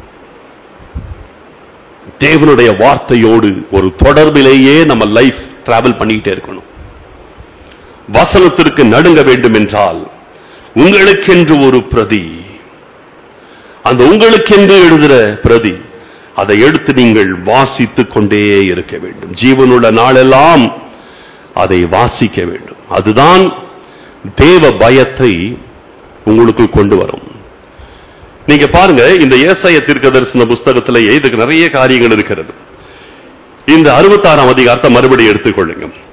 தேவனுடைய வார்த்தையோடு ஒரு தொடர்பிலேயே நம்ம லைஃப் டிராவல் பண்ணிக்கிட்டே இருக்கணும் வசனத்திற்கு நடுங்க வேண்டும் என்றால் உங்களுக்கென்று ஒரு பிரதி அந்த உங்களுக்கென்று எழுதுற பிரதி அதை எடுத்து நீங்கள் வாசித்துக் கொண்டே இருக்க வேண்டும் ஜீவனுள்ள நாளெல்லாம் அதை வாசிக்க வேண்டும் அதுதான் தேவ பயத்தை உங்களுக்கு கொண்டு வரும் நீங்க பாருங்க இந்த ஏசாய தீர்க்க தரிசன புஸ்தகத்திலேயே இதுக்கு நிறைய காரியங்கள் இருக்கிறது இந்த அறுபத்தாறாம் அதிகாரத்தை மறுபடியும் எடுத்துக்கொள்ளுங்க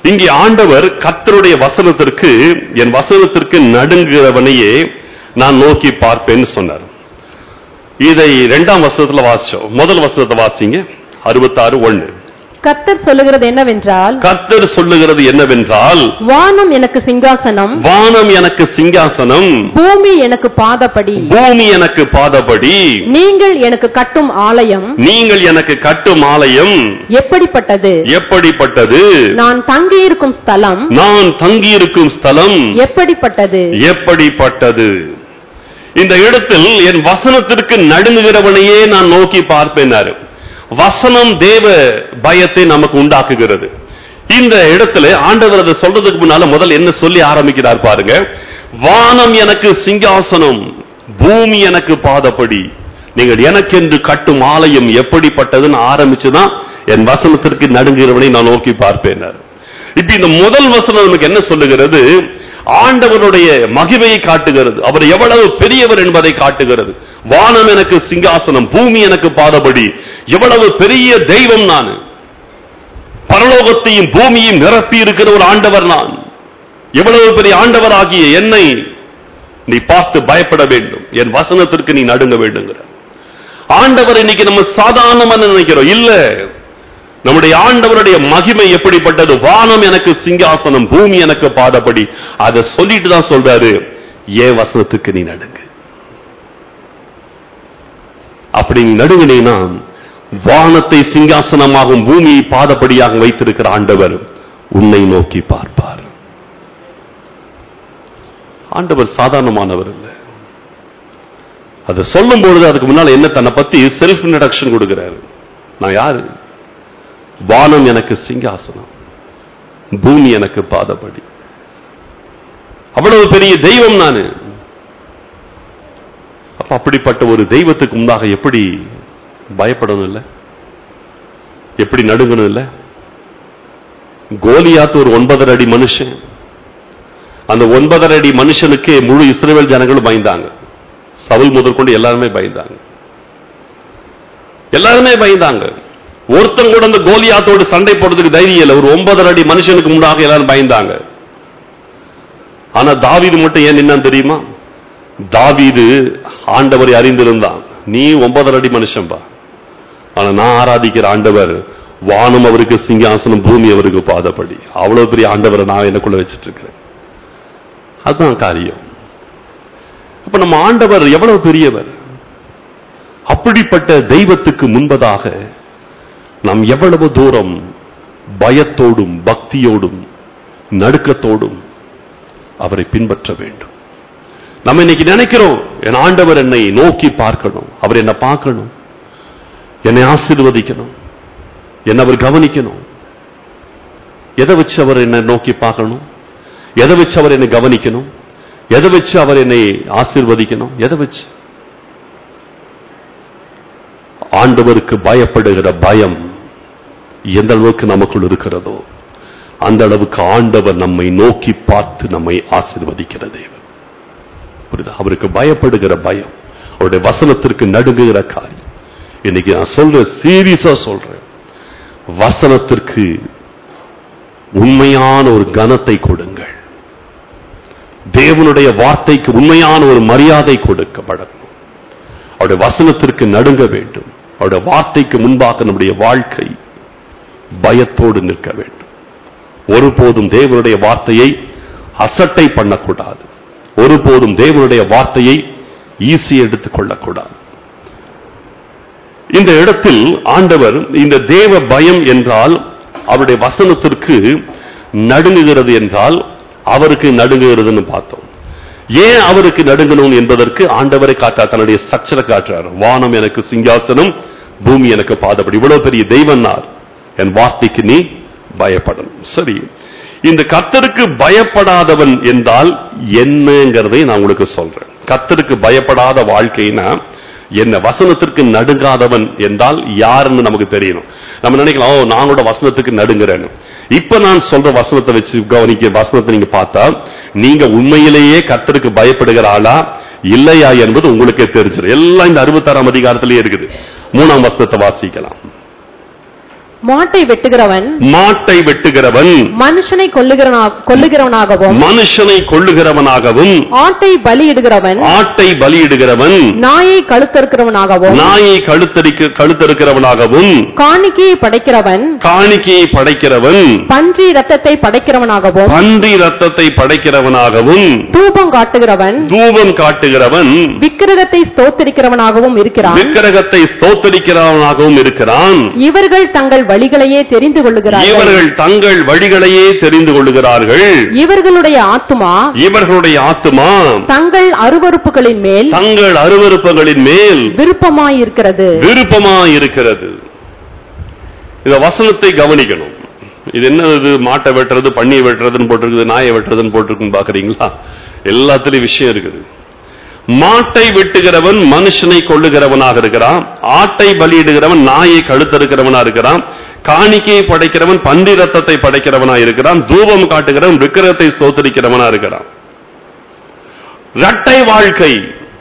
இங்கே ஆண்டவர் கர்த்தருடைய வசனத்திற்கு என் வசனத்திற்கு நடுங்குகிறவனையே நான் நோக்கி பார்ப்பேன்னு சொன்னார் இதை இரண்டாம் வசனத்துல வாசிச்சோம் முதல் வசனத்தை வாசிங்க அறுபத்தாறு ஒண்ணு கர்த்தர் சொல்லுகிறது என்னவென்றால் கர்த்தர் சொல்லுகிறது என்னவென்றால் வானம் எனக்கு சிங்காசனம் வானம் எனக்கு சிங்காசனம் பூமி எனக்கு பாதப்படி பூமி எனக்கு பாதபடி நீங்கள் எனக்கு கட்டும் ஆலயம் நீங்கள் எனக்கு கட்டும் ஆலயம் எப்படிப்பட்டது எப்படிப்பட்டது நான் தங்கியிருக்கும் ஸ்தலம் நான் தங்கியிருக்கும் ஸ்தலம் எப்படிப்பட்டது எப்படிப்பட்டது இந்த இடத்தில் என் வசனத்திற்கு நடுங்குகிறவனையே நான் நோக்கி பார்ப்பேனாரு வசனம் தேவ பயத்தை நமக்கு உண்டாக்குகிறது இந்த இடத்துல ஆண்டவர் அதை சொல்றதுக்கு முன்னால முதல்ல என்ன சொல்லி ஆரம்பிக்கிறார் பாருங்க வானம் எனக்கு சிங்காசனம் பூமி எனக்கு பாதப்படி நீங்கள் எனக்கென்று கட்டும் ஆலயம் எப்படிப்பட்டதுன்னு ஆரம்பிச்சுதான் என் வசனத்திற்கு நடுங்குகிறவனை நான் நோக்கி பார்ப்பேனார் இப்ப இந்த முதல் வசனம் நமக்கு என்ன சொல்லுகிறது ஆண்டவருடைய மகிமையை காட்டுகிறது அவர் எவ்வளவு பெரியவர் என்பதை காட்டுகிறது வானம் எனக்கு சிங்காசனம் பூமி எனக்கு பாதபடி எவ்வளவு பெரிய தெய்வம் நான் பரலோகத்தையும் பூமியையும் நிரப்பி இருக்கிற ஒரு ஆண்டவர் நான் எவ்வளவு பெரிய ஆண்டவராகிய என்னை நீ பார்த்து பயப்பட வேண்டும் என் வசனத்திற்கு நீ நடுங்க வேண்டுங்கிற ஆண்டவர் இன்னைக்கு நம்ம சாதாரணமா நினைக்கிறோம் இல்ல நம்முடைய ஆண்டவருடைய மகிமை எப்படிப்பட்டது வானம் எனக்கு சிங்காசனம் பூமி எனக்கு பாதபடி அதை சொல்லிட்டு தான் சொல்றாரு ஏன் வசனத்துக்கு நீ நடுங்கு அப்படி நீ நடுங்கினீன்னா வானத்தை சிங்காசனமாகவும் பூமியை பாதப்படியாக வைத்திருக்கிற ஆண்டவர் உன்னை நோக்கி பார்ப்பார் ஆண்டவர் சாதாரணமானவர் இல்லை அதை சொல்லும் பொழுது அதுக்கு முன்னால என்ன தன்னை பத்தி செல்ஃப் இன்ட்ரடக்ஷன் கொடுக்கிறாரு நான் யாரு வானம் எனக்கு சிங்காசனம் பூமி எனக்கு பாதபடி அவ்வளவு பெரிய தெய்வம் நானு அப்ப அப்படிப்பட்ட ஒரு தெய்வத்துக்கு முன்பாக எப்படி பயப்படணும் இல்ல எப்படி நடுங்கணும் இல்ல கோலியாத்து ஒரு ஒன்பதரை அடி மனுஷன் அந்த ஒன்பதரை அடி மனுஷனுக்கு முழு இஸ்ரேல் ஜனங்களும் பயந்தாங்க சவுல் முதற்கொண்டு எல்லாருமே பயந்தாங்க எல்லாருமே பயந்தாங்க ஒருத்தன் கூட அந்த கோலியாத்தோடு சண்டை போடுறதுக்கு தைரியம் இல்லை ஒரு ஒன்பதரை அடி மனுஷனுக்கு முன்னாக எல்லாரும் பயந்தாங்க ஆனா தாவீது மட்டும் ஏன் நின்னான் தெரியுமா தாவீது ஆண்டவரை அறிந்திருந்தான் நீ ஒன்பதரை அடி மனுஷன்பா ஆனா நான் ஆராதிக்கிற ஆண்டவர் வானம் அவருக்கு சிங்காசனம் பூமி அவருக்கு பாதப்படி அவ்வளவு பெரிய ஆண்டவரை நான் எனக்குள்ள வச்சிட்டு இருக்கிறேன் அதுதான் காரியம் அப்ப நம்ம ஆண்டவர் எவ்வளவு பெரியவர் அப்படிப்பட்ட தெய்வத்துக்கு முன்பதாக நாம் எவ்வளவு தூரம் பயத்தோடும் பக்தியோடும் நடுக்கத்தோடும் அவரை பின்பற்ற வேண்டும் நம்ம இன்னைக்கு நினைக்கிறோம் என் ஆண்டவர் என்னை நோக்கி பார்க்கணும் அவர் என்னை பார்க்கணும் என்னை ஆசீர்வதிக்கணும் என்னை அவர் கவனிக்கணும் எதை வச்சு அவர் என்னை நோக்கி பார்க்கணும் எதை வச்சு அவர் என்னை கவனிக்கணும் எதை வச்சு அவர் என்னை ஆசீர்வதிக்கணும் எதை வச்சு ஆண்டவருக்கு பயப்படுகிற பயம் எந்த அளவுக்கு நமக்குள் இருக்கிறதோ அந்த அளவுக்கு ஆண்டவர் நம்மை நோக்கி பார்த்து நம்மை ஆசீர்வதிக்கிற தேவன் புரியுதா அவருக்கு பயப்படுகிற பயம் அவருடைய வசனத்திற்கு நடுங்குகிற காரியம் இன்னைக்கு நான் சொல்றேன் சீரியஸா சொல்றேன் வசனத்திற்கு உண்மையான ஒரு கனத்தை கொடுங்கள் தேவனுடைய வார்த்தைக்கு உண்மையான ஒரு மரியாதை கொடுக்கப்படணும் அவருடைய வசனத்திற்கு நடுங்க வேண்டும் அவருடைய வார்த்தைக்கு முன்பாக நம்முடைய வாழ்க்கை பயத்தோடு நிற்க வேண்டும் ஒருபோதும் தேவனுடைய வார்த்தையை அசட்டை பண்ணக்கூடாது ஒருபோதும் தேவனுடைய வார்த்தையை ஈஸி எடுத்துக் கொள்ளக்கூடாது இந்த இடத்தில் ஆண்டவர் இந்த தேவ பயம் என்றால் அவருடைய வசனத்திற்கு நடுங்குகிறது என்றால் அவருக்கு நடுங்குகிறதுன்னு பார்த்தோம் ஏன் அவருக்கு நடுங்கணும் என்பதற்கு ஆண்டவரை காட்டா தன்னுடைய ஸ்ட்ரக்சரை காட்டுறார் வானம் எனக்கு சிங்காசனம் பூமி எனக்கு பாதப்படி இவ்வளவு பெரிய தெய்வனார் என் வார்த்தைக்கு நீ பயப்படணும் சரி இந்த கர்த்தருக்கு பயப்படாதவன் என்றால் என்னங்கிறதை நான் உங்களுக்கு சொல்றேன் கர்த்தருக்கு பயப்படாத வாழ்க்கைனா என்ன வசனத்திற்கு நடுங்காதவன் என்றால் யாருன்னு நமக்கு தெரியணும் நம்ம நினைக்கலாம் ஓ நான் கூட வசனத்துக்கு நடுங்கிறேன்னு இப்ப நான் சொல்ற வசனத்தை வச்சு கவனிக்க வசனத்தை நீங்க பார்த்தா நீங்க உண்மையிலேயே கர்த்தருக்கு பயப்படுகிற ஆளா இல்லையா என்பது உங்களுக்கே தெரிஞ்சிடும் எல்லாம் இந்த அறுபத்தாறாம் அதிகாரத்திலேயே இருக்குது மூணாம் வசனத்தை வாசிக்கலாம் மாட்டை வெட்டுகிறவன் மாட்டை வெட்டுகிறவன் மனுஷனை கொல்லுகிறவனா கொல்லுகிறவனாகவும் மனுஷனை கொள்ளுகிறவனாகவும் ஆட்டை பலியிடுகிறவன் ஆட்டை பலியிடுகிறவன் நாயை கழுத்தறுக்கிறவனாகவும் நாயை கழுத்தரிக்க கழுத்தறுக்கிறவனாகவும் காணிக்கையை படைக்கிறவன் காணிக்கையை படைக்கிறவன் பன்றி ரத்தத்தை படைக்கிறவனாகவும் பன்றி ரத்தத்தை படைக்கிறவனாகவும் தூபம் காட்டுகிறவன் தூபம் காட்டுகிறவன் விக்கிரகத்தை ஸ்தோத்திரிக்கிறவனாகவும் இருக்கிறான் விக்கிரகத்தை ஸ்தோத்தரிக்கிறவனாகவும் இருக்கிறான் இவர்கள் தங்கள் வழிகளையே தெரிந்து கொள்ளுகிறார்கள் இவர்கள் தங்கள் வழிகளையே தெரிந்து கொள்ளுகிறார்கள் இவர்களுடைய ஆத்துமா இவர்களுடைய ஆத்துமா தங்கள் அருவருப்புகளின் மேல் தங்கள் அருவருப்புகளின் மேல் விருப்பமாயிருக்கிறது விருப்பமாயிருக்கிறது இந்த வசனத்தை கவனிக்கணும் இது என்ன இது மாட்டை வெட்டுறது பண்ணியை வெட்டுறதுன்னு போட்டிருக்குது நாயை வெட்டுறதுன்னு போட்டிருக்குன்னு பாக்குறீங்களா எல்லாத்துலயும் விஷயம் இருக்குது மாட்டை வெட்டுகிறவன் மனுஷனை கொள்ளுகிறவனாக இருக்கிறான் ஆட்டை பலியிடுகிறவன் நாயை கழுத்தறுக்கிறவனா இருக்கிறான் காணிக்கையை படைக்கிறவன் பன்றி ரத்தத்தை படைக்கிறவனா இருக்கிறான் தூபம் காட்டுகிறவன் விக்கிரகத்தை சோத்தரிக்கிறவனா இருக்கிறான் இரட்டை வாழ்க்கை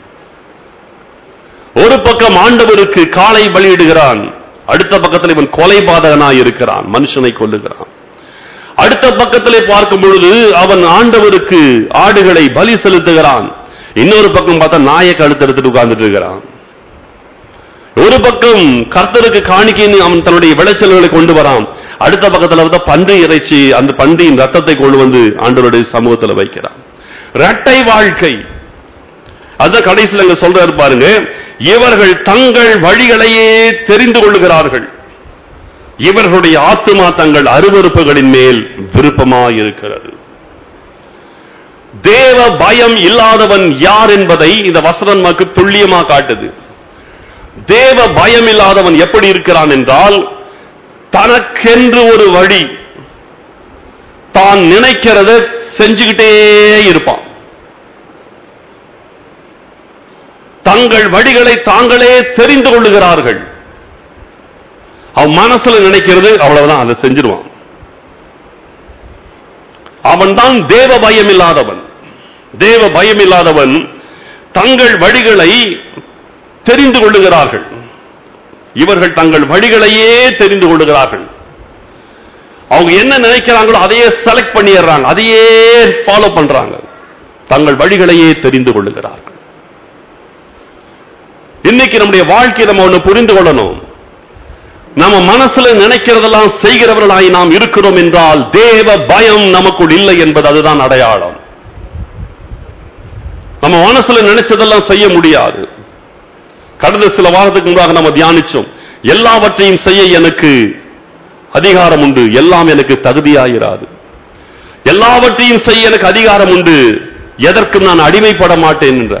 ஒரு பக்கம் ஆண்டவருக்கு காலை பலியிடுகிறான் அடுத்த பக்கத்தில் இவன் கொலைபாதகனாய் இருக்கிறான் மனுஷனை கொல்லுகிறான் அடுத்த பக்கத்திலே பார்க்கும் பொழுது அவன் ஆண்டவருக்கு ஆடுகளை பலி செலுத்துகிறான் இன்னொரு பக்கம் பார்த்தா நாயை கழுத்தெடுத்துட்டு உட்கார்ந்துட்டு இருக்கிறான் ஒரு பக்கம் கர்த்தருக்கு காணிக்கைன்னு அவன் தன்னுடைய விளைச்சல்களை கொண்டு வரான் அடுத்த பக்கத்துல வந்து பன்றி இறைச்சி அந்த பன்றியின் ரத்தத்தை கொண்டு வந்து ஆண்டவருடைய சமூகத்துல வைக்கிறான் இரட்டை வாழ்க்கை அதான் கடைசியில் அங்க சொல்றாரு பாருங்க இவர்கள் தங்கள் வழிகளையே தெரிந்து கொள்ளுகிறார்கள் இவர்களுடைய ஆத்துமா தங்கள் அருவருப்புகளின் மேல் விருப்பமாயிருக்கிறது தேவ பயம் இல்லாதவன் யார் என்பதை இந்த வசனம் நமக்கு துல்லியமா காட்டுது தேவ பயம் இல்லாதவன் எப்படி இருக்கிறான் என்றால் தனக்கென்று ஒரு வழி தான் நினைக்கிறத செஞ்சுக்கிட்டே இருப்பான் தங்கள் வழிகளை தாங்களே தெரிந்து கொள்ளுகிறார்கள் அவன் மனசுல நினைக்கிறது அவ்வளவுதான் அதை செஞ்சிருவான் அவன் தான் தேவ பயம் இல்லாதவன் தேவ பயம் இல்லாதவன் தங்கள் வழிகளை தெரிந்து கொள்ளுகிறார்கள் இவர்கள் தங்கள் வழிகளையே தெரிந்து கொள்ளுகிறார்கள் அவங்க என்ன நினைக்கிறாங்களோ அதையே செலக்ட் பண்ணிடுறாங்க அதையே ஃபாலோ பண்றாங்க தங்கள் வழிகளையே தெரிந்து கொள்ளுகிறார்கள் இன்னைக்கு நம்முடைய வாழ்க்கையை நம்ம ஒண்ணு புரிந்து கொள்ளணும் நம்ம மனசுல நினைக்கிறதெல்லாம் செய்கிறவர்களாய் நாம் இருக்கிறோம் என்றால் தேவ பயம் நமக்குள் இல்லை என்பது அதுதான் அடையாளம் நம்ம மனசுல நினைச்சதெல்லாம் செய்ய முடியாது கடந்த சில வாரத்துக்கு முன்பாக நம்ம தியானிச்சோம் எல்லாவற்றையும் செய்ய எனக்கு அதிகாரம் உண்டு எல்லாம் எனக்கு தகுதியாயிராது எல்லாவற்றையும் செய்ய எனக்கு அதிகாரம் உண்டு எதற்கும் நான் அடிமைப்பட மாட்டேன் என்ற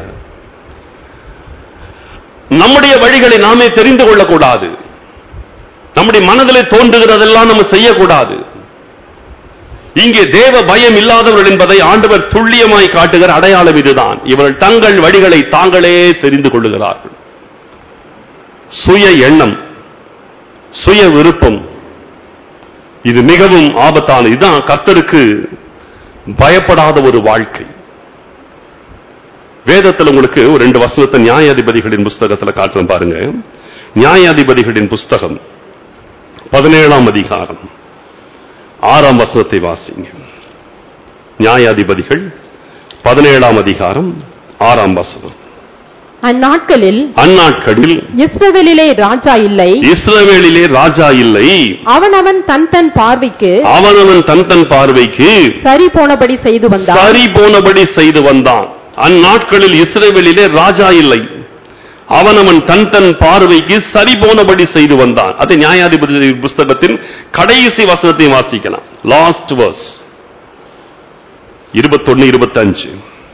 நம்முடைய வழிகளை நாமே தெரிந்து கொள்ளக்கூடாது நம்முடைய மனதிலே தோன்றுகிறதெல்லாம் நம்ம செய்யக்கூடாது இங்கே தேவ பயம் இல்லாதவர்கள் என்பதை ஆண்டவர் துல்லியமாய் காட்டுகிற அடையாளம் இதுதான் இவர்கள் தங்கள் வழிகளை தாங்களே தெரிந்து கொள்ளுகிறார்கள் சுய எண்ணம் சுய விருப்பம் இது மிகவும் ஆபத்தான இதுதான் கர்த்தருக்கு பயப்படாத ஒரு வாழ்க்கை வேதத்தில் உங்களுக்கு ஒரு ரெண்டு வசனத்தை நியாயாதிபதிகளின் புஸ்தகத்தில் காட்டுறேன் பாருங்க நியாயாதிபதிகளின் புஸ்தகம் பதினேழாம் அதிகாரம் ஆறாம் வசனத்தை வாசிங்க நியாயாதிபதிகள் பதினேழாம் அதிகாரம் ஆறாம் வசனம் அந்நாட்களில் அந்நாட்களில் இஸ்ரவேலிலே ராஜா இல்லை இஸ்ரவேலிலே ராஜா இல்லை அவனவன் தன் தன் பார்வைக்கு அவனவன் தன் தன் பார்வைக்கு சரி போனபடி செய்து வந்தான் சரி போனபடி செய்து வந்தான் அந்நாட்களில் இஸ்ரவேலிலே ராஜா இல்லை அவனவன் தன் தன் பார்வைக்கு சரி போனபடி செய்து வந்தான் அது நியாயாதிபதி புஸ்தகத்தின் கடைசி வசனத்தை வாசிக்கலாம் லாஸ்ட் வர்ஸ் இருபத்தொன்னு இருபத்தஞ்சு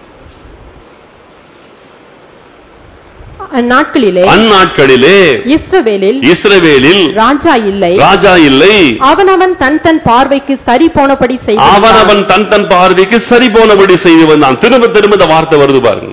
அந்நாட்களிலே அந்நாட்களிலே இஸ்ரவேலில் இஸ்ரவேலில் ராஜா இல்லை ராஜா இல்லை அவனவன் தன் தன் பார்வைக்கு சரி போனபடி செய்து வந்தான். அவனவன் தன் தன் பார்வைக்கு சரி போனபடி செய்து வந்தான் திரும்ப திரும்ப இந்த வார்த்தை வருது பாருங்க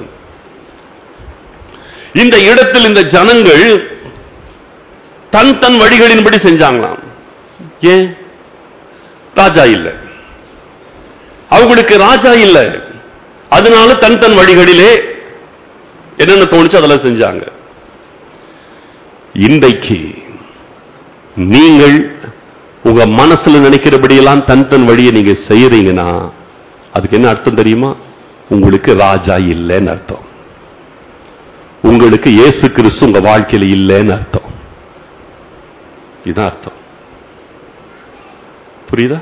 இந்த இடத்தில் இந்த ஜனங்கள் தன் தன் வழிகளின்படி செஞ்சாங்களாம் ஏன் ராஜா இல்ல அவங்களுக்கு ராஜா இல்ல அதனால தன் தன் வழிகளிலே என்னென்ன தோணுச்சு அதெல்லாம் செஞ்சாங்க இன்றைக்கு நீங்கள் உங்க மனசுல நினைக்கிறபடியெல்லாம் தன் தன் வழியை நீங்க செய்யறீங்கன்னா அதுக்கு என்ன அர்த்தம் தெரியுமா உங்களுக்கு ராஜா இல்லைன்னு அர்த்தம் உங்களுக்கு இயேசு கிறிஸ்து உங்க வாழ்க்கையில இல்லைன்னு அர்த்தம் இதான் அர்த்தம் புரியுதா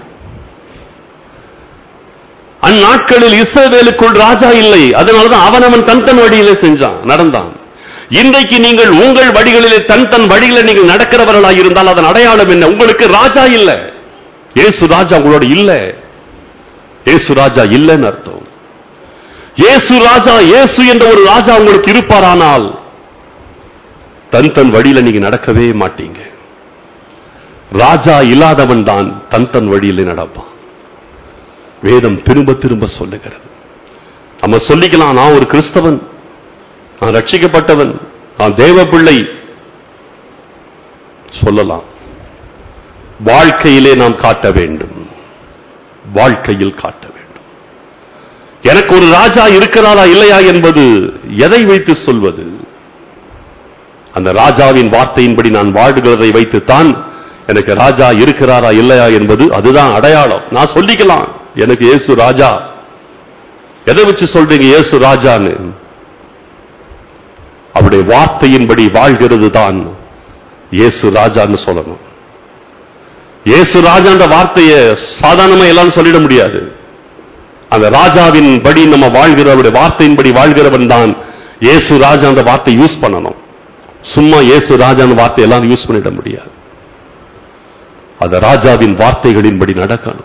அந்நாட்களில் இஸ்ரவேலுக்குள் ராஜா இல்லை அதனாலதான் அவன் அவன் தன் தன் வழியிலே செஞ்சான் நடந்தான் இன்றைக்கு நீங்கள் உங்கள் வழிகளிலே தன் தன் வழிகளில் நீங்கள் நடக்கிறவர்களாய் இருந்தால் அதன் அடையாளம் என்ன உங்களுக்கு ராஜா இல்லை இயேசு ராஜா உங்களோட இல்ல இயேசு ராஜா இல்லைன்னு அர்த்தம் இயேசு ராஜா இயேசு என்ற ஒரு ராஜா உங்களுக்கு இருப்பாரானால் தன் தன் வழியில நீங்க நடக்கவே மாட்டீங்க ராஜா இல்லாதவன் தான் தன் தன் வழியிலே நடப்பான் வேதம் திரும்ப திரும்ப சொல்லுகிறது நம்ம சொல்லிக்கலாம் நான் ஒரு கிறிஸ்தவன் நான் ரட்சிக்கப்பட்டவன் நான் தேவ பிள்ளை சொல்லலாம் வாழ்க்கையிலே நாம் காட்ட வேண்டும் வாழ்க்கையில் காட்ட வேண்டும் எனக்கு ஒரு ராஜா இருக்கிறாரா இல்லையா என்பது எதை வைத்து சொல்வது அந்த ராஜாவின் வார்த்தையின்படி நான் வாழ்கிறதை வைத்துத்தான் எனக்கு ராஜா இருக்கிறாரா இல்லையா என்பது அதுதான் அடையாளம் நான் சொல்லிக்கலாம் எனக்கு இயேசு ராஜா எதை வச்சு சொல்றீங்க இயேசு ராஜான்னு அவருடைய வார்த்தையின்படி வாழ்கிறது தான் இயேசு ராஜான்னு சொல்லணும் இயேசு ராஜான்ற வார்த்தையை சாதாரணமா எல்லாரும் சொல்லிட முடியாது அந்த ராஜாவின் படி நம்ம வாழ்கிற அவருடைய வார்த்தையின்படி வாழ்கிறவன் தான் இயேசு ராஜா அந்த வார்த்தை யூஸ் பண்ணணும் சும்மா இயேசு ராஜான்னு வார்த்தை எல்லாரும் யூஸ் பண்ணிட முடியாது அந்த ராஜாவின் வார்த்தைகளின்படி நடக்கணும்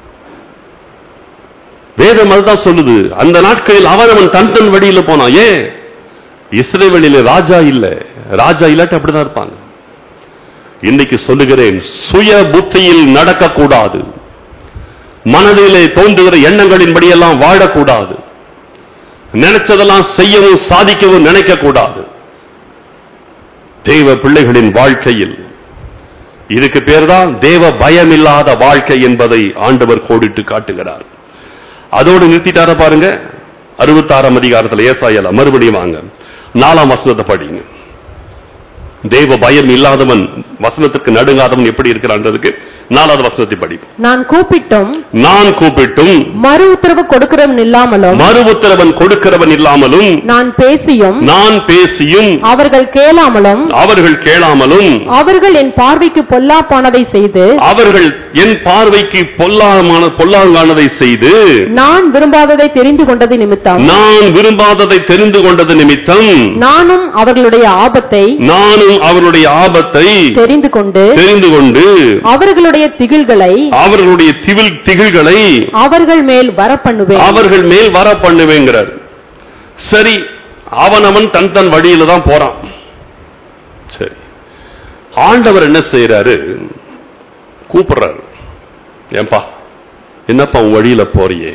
வேதம் அதுதான் சொல்லுது அந்த நாட்களில் அவன் அவன் தன் தன் வழியில போனான் ஏன் இஸ்ரேவேலில ராஜா இல்ல ராஜா இல்லாட்டி அப்படிதான் இருப்பாங்க இன்னைக்கு சொல்லுகிறேன் சுய புத்தியில் நடக்கக்கூடாது மனதிலே தோன்றுகிற எண்ணங்களின்படியெல்லாம் வாழக்கூடாது நினைச்சதெல்லாம் செய்யவும் சாதிக்கவும் நினைக்க கூடாது தெய்வ பிள்ளைகளின் வாழ்க்கையில் இதுக்கு பேர்தான் தேவ பயமில்லாத வாழ்க்கை என்பதை ஆண்டவர் கோடிட்டு காட்டுகிறார் அதோடு நிறுத்திட்டார பாருங்க அறுபத்தாறாம் அதிகாரத்தில் ஏசாயல மறுபடியும் வாங்க நாலாம் வசனத்தை படிங்க தேவ பயம் இல்லாதவன் வசனத்துக்கு நடுங்காதவன் எப்படி இருக்கிறான்றதுக்கு நாலாவது வசனத்தை படிப்போம் நான் கூப்பிட்டும் நான் கூப்பிட்டும் மறு உத்தரவு கொடுக்கிறவன் இல்லாமலும் மறு உத்தரவன் கொடுக்கிறவன் இல்லாமலும் நான் பேசியும் நான் பேசியும் அவர்கள் கேளாமலும் அவர்கள் கேளாமலும் அவர்கள் என் பார்வைக்கு பொல்லாப்பானதை செய்து அவர்கள் என் பார்வைக்கு பொல்லாமான பொல்லாங்கானதை செய்து நான் விரும்பாததை தெரிந்து கொண்டது நிமித்தம் நான் விரும்பாததை தெரிந்து கொண்டது நிமித்தம் நானும் அவர்களுடைய ஆபத்தை நானும் அவருடைய ஆபத்தை தெரிந்து கொண்டு தெரிந்து கொண்டு அவர்களுடைய திகில்களை அவர்களுடைய திவில் திகில்களை அவர்கள் மேல் வரப்பண்ணுவேன் அவர்கள் மேல் வர பண்ணுவேங்கிறார் சரி அவன் அவன் தன் தன் வழியில தான் போறான் சரி ஆண்டவர் என்ன செய்யறாரு கூப்பிடுறாரு ஏன்பா என்னப்பா உன் வழியில போறியே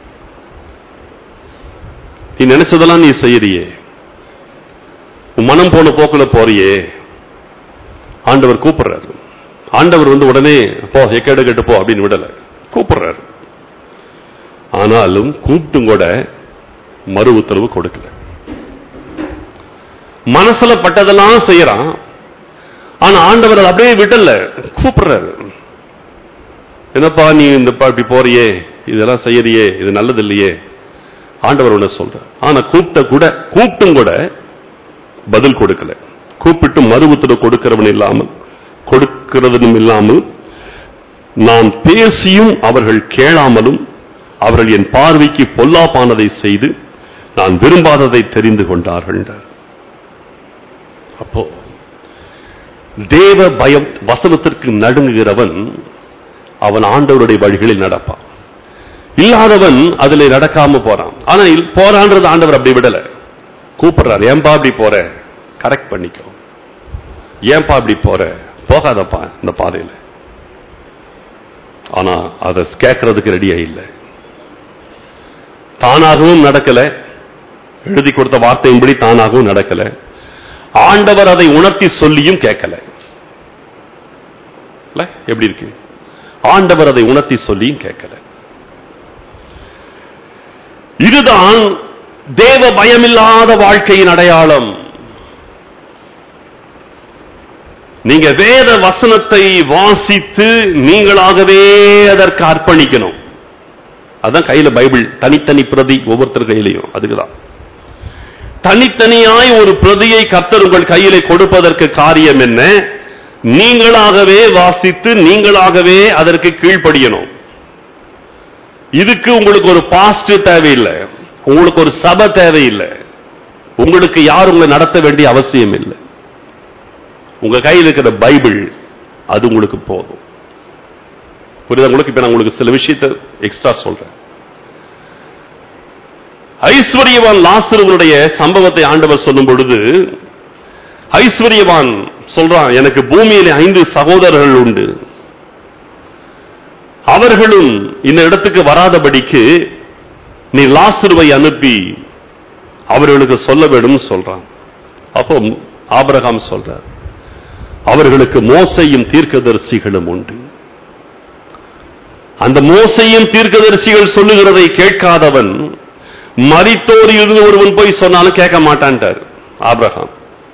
நீ நினைச்சதெல்லாம் நீ செய்யறியே உன் மனம் போன போக்குல போறியே ஆண்டவர் கூப்பிடுறாரு ஆண்டவர் வந்து உடனே போ எக்கேடு கெட்டு போ அப்படின்னு விடல கூப்பிடுறாரு ஆனாலும் கூப்பிட்டும் கூட மறு உத்தரவு கொடுக்கல மனசுல பட்டதெல்லாம் செய்யறான் ஆனா ஆண்டவர் அதை அப்படியே விடல கூப்பிடுறாரு என்னப்பா நீ இந்த பா- இப்படி போறியே இதெல்லாம் செய்யறியே இது நல்லது இல்லையே ஆண்டவர் ஒண்ணு சொல்ற ஆனா கூப்பிட்ட கூட கூப்பிட்டும் கூட பதில் கொடுக்கல கூப்பிட்டு மறு உத்தரவு கொடுக்கிறவன் இல்லாமல் கொடுக்கிறதும் இல்லாமல் நான் பேசியும் அவர்கள் கேளாமலும் அவர்கள் என் பார்வைக்கு பொல்லாப்பானதை செய்து நான் விரும்பாததை தெரிந்து கொண்டார்கள் என்றார். அப்போ தேவ பயம் வசனத்திற்கு நடுங்குகிறவன் அவன் ஆண்டவருடைய வழிகளில் நடப்பான் இல்லாதவன் அதிலே நடக்காம போறான் ஆனா இல்- போறான்றது ஆண்டவர் அப்படி விடல கூப்பிடுறாரு ஏன்பா அப்படி போற கரெக்ட் பண்ணிக்கோ ஏன்பா அப்படி போற போகாதப்பா இந்த பாதையில ஆனா அதை கேட்கறதுக்கு ரெடியா இல்லை தானாகவும் நடக்கல எழுதி கொடுத்த வார்த்தையின்படி தானாகவும் நடக்கல ஆண்டவர் அதை உணர்த்தி சொல்லியும் கேட்கல இல்ல? எப்படி இருக்கு ஆண்டவர் அதை உணர்த்தி சொல்லியும் கேட்கல இதுதான் தேவ பயமில்லாத வாழ்க்கையின் அடையாளம் நீங்க வேத வசனத்தை வாசித்து நீங்களாகவே அதற்கு அர்ப்பணிக்கணும் அதான் கையில பைபிள் தனித்தனி பிரதி ஒவ்வொருத்தர் கையிலையும் அதுக்குதான் தனித்தனியாய் ஒரு பிரதியை கர்த்தர் உங்கள் கையிலே கொடுப்பதற்கு காரியம் என்ன நீங்களாகவே வாசித்து நீங்களாகவே அதற்கு கீழ்ப்படியணும் இதுக்கு உங்களுக்கு ஒரு பாஸ்ட் தேவையில்லை உங்களுக்கு ஒரு சபை தேவையில்லை உங்களுக்கு யார் உங்களை நடத்த வேண்டிய அவசியம் இல்லை உங்க கையில் இருக்கிற பைபிள் அது உங்களுக்கு போதும் புரியுதா உங்களுக்கு இப்ப நான் உங்களுக்கு சில விஷயத்தை எக்ஸ்ட்ரா சொல்றேன் ஐஸ்வர்யவான் லாசருவனுடைய சம்பவத்தை ஆண்டவர் சொல்லும் பொழுது ஐஸ்வர்யவான் சொல்றான் எனக்கு பூமியிலே ஐந்து சகோதரர்கள் உண்டு அவர்களும் இந்த இடத்துக்கு வராதபடிக்கு நீ லாசருவை அனுப்பி அவர்களுக்கு சொல்ல வேண்டும் சொல்றான் அப்போ ஆபிரகாம் சொல்றார் அவர்களுக்கு மோசையும் தீர்க்கதரிசிகளும் உண்டு அந்த மோசையும் தீர்க்கதரிசிகள் சொல்லுகிறதை கேட்காதவன் மரித்தோர் இருந்து ஒருவன் போய் சொன்னாலும் கேட்க மாட்டான்ட்டார் ஆபிரகாம்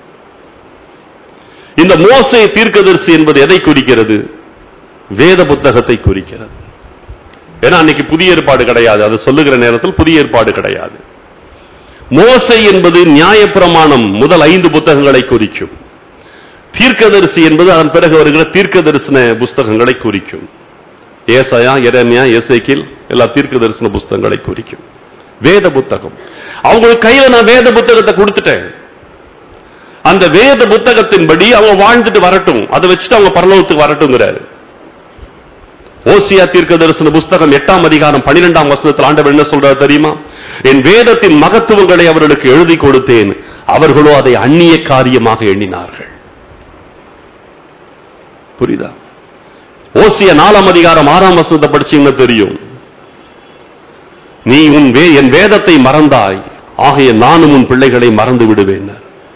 இந்த மோசை தீர்க்கதரிசி என்பது எதை குறிக்கிறது வேத புத்தகத்தை குறிக்கிறது ஏன்னா அன்னைக்கு புதிய ஏற்பாடு கிடையாது அது சொல்லுகிற நேரத்தில் புதிய ஏற்பாடு கிடையாது மோசை என்பது நியாயப்பிரமாணம் முதல் ஐந்து புத்தகங்களை குறிக்கும் தீர்க்கதரிசி என்பது அதன் பிறகு வருகிற தீர்க்க தரிசன புஸ்தகங்களை குறிக்கும் ஏசாயா எரேமியா எசேக்கில் எல்லா தீர்க்க தரிசன புஸ்தகங்களை குறிக்கும் வேத புத்தகம் அவங்க கையில நான் வேத புத்தகத்தை கொடுத்துட்டேன் அந்த வேத புத்தகத்தின்படி அவங்க வாழ்ந்துட்டு வரட்டும் அதை வச்சுட்டு அவங்க பரலோகத்துக்கு வரட்டுங்கிறாரு ஓசியா தீர்க்க தரிசன புஸ்தகம் எட்டாம் அதிகாரம் பன்னிரெண்டாம் வசனத்தில் ஆண்டவர் என்ன சொல்றாரு தெரியுமா என் வேதத்தின் மகத்துவங்களை அவர்களுக்கு எழுதி கொடுத்தேன் அவர்களோ அதை அந்நிய காரியமாக எண்ணினார்கள் புரியுதா ஓசிய நாலாம் அதிகாரம் ஆறாம் வசனத்தை படிச்சீங்கன்னா தெரியும் நீ உன் வே என் வேதத்தை மறந்தாய் ஆகைய நானும் உன் பிள்ளைகளை மறந்து விடுவேன்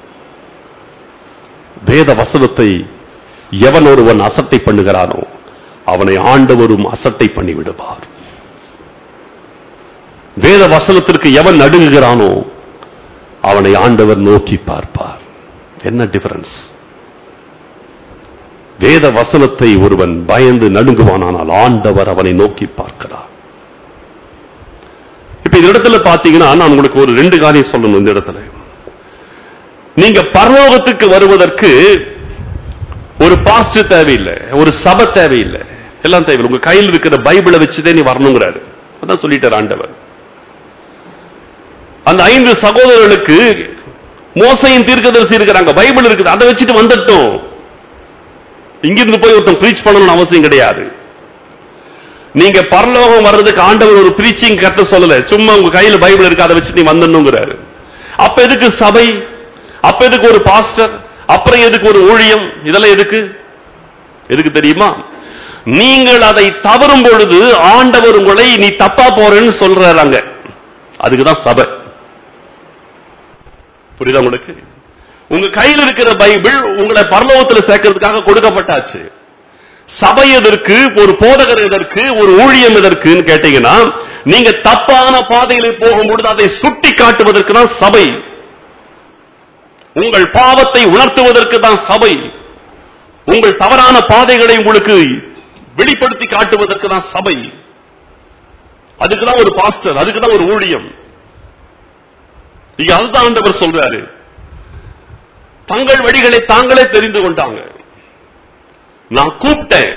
வேத வசனத்தை எவன் ஒருவன் அசட்டை பண்ணுகிறானோ அவனை ஆண்டவரும் அசட்டை பண்ணி விடுவார் வேத வசனத்திற்கு எவன் நடுங்குகிறானோ அவனை ஆண்டவர் நோக்கி பார்ப்பார் என்ன டிஃபரன்ஸ் வேத வசனத்தை ஒருவன் பயந்து நடுங்குவானானால் ஆண்டவர் அவனை நோக்கி பார்க்கிறார் இப்ப இந்த இடத்துல பாத்தீங்கன்னா நான் உங்களுக்கு ஒரு ரெண்டு காரியம் சொல்லணும் இந்த இடத்துல நீங்க பரலோகத்துக்கு வருவதற்கு ஒரு பாஸ்ட் தேவையில்லை ஒரு சபை தேவையில்லை எல்லாம் தேவையில்லை உங்க கையில் இருக்கிற பைபிளை வச்சுதே நீ வரணுங்கிறாரு அதான் சொல்லிட்டார் ஆண்டவர் அந்த ஐந்து சகோதரர்களுக்கு மோசையின் தீர்க்கதரிசி இருக்கிறாங்க பைபிள் இருக்குது அதை வச்சுட்டு வந்துட்டோம் இங்கிருந்து போய் ஒருத்தன் ப்ரீச் பண்ணணும்னு அவசியம் கிடையாது நீங்க பரலோகம் வர்றதுக்கு ஆண்டவர் ஒரு பிரீச்சிங் கட்ட சொல்லல சும்மா உங்க கையில பைபிள் இருக்கு அதை வச்சு நீ வந்துடணுங்கிறாரு அப்ப எதுக்கு சபை அப்ப எதுக்கு ஒரு பாஸ்டர் அப்புறம் எதுக்கு ஒரு ஊழியம் இதெல்லாம் எதுக்கு எதுக்கு தெரியுமா நீங்கள் அதை தவறும் பொழுது ஆண்டவர் உங்களை நீ தப்பா போறேன்னு சொல்றாங்க அதுக்குதான் சபை புரியுதா உங்களுக்கு உங்க கையில் இருக்கிற பைபிள் உங்களை பரலோகத்தில் சேர்க்கறதுக்காக கொடுக்கப்பட்டாச்சு சபை எதற்கு ஒரு போதகர் எதற்கு ஒரு ஊழியம் எதற்குன்னு கேட்டீங்கன்னா நீங்க தப்பான பாதையில போகும்பொழுது அதை சுட்டி காட்டுவதற்கு தான் சபை உங்கள் பாவத்தை உணர்த்துவதற்கு தான் சபை உங்கள் தவறான பாதைகளை உங்களுக்கு வெளிப்படுத்தி காட்டுவதற்கு தான் சபை அதுக்கு தான் ஒரு பாஸ்டர் அதுக்கு தான் ஒரு ஊழியம் இங்க அதுதான் ஆண்டவர் சொல்றாரு தங்கள் வழிகளை தாங்களே தெரிந்து கொண்டாங்க நான் கூப்பிட்டேன்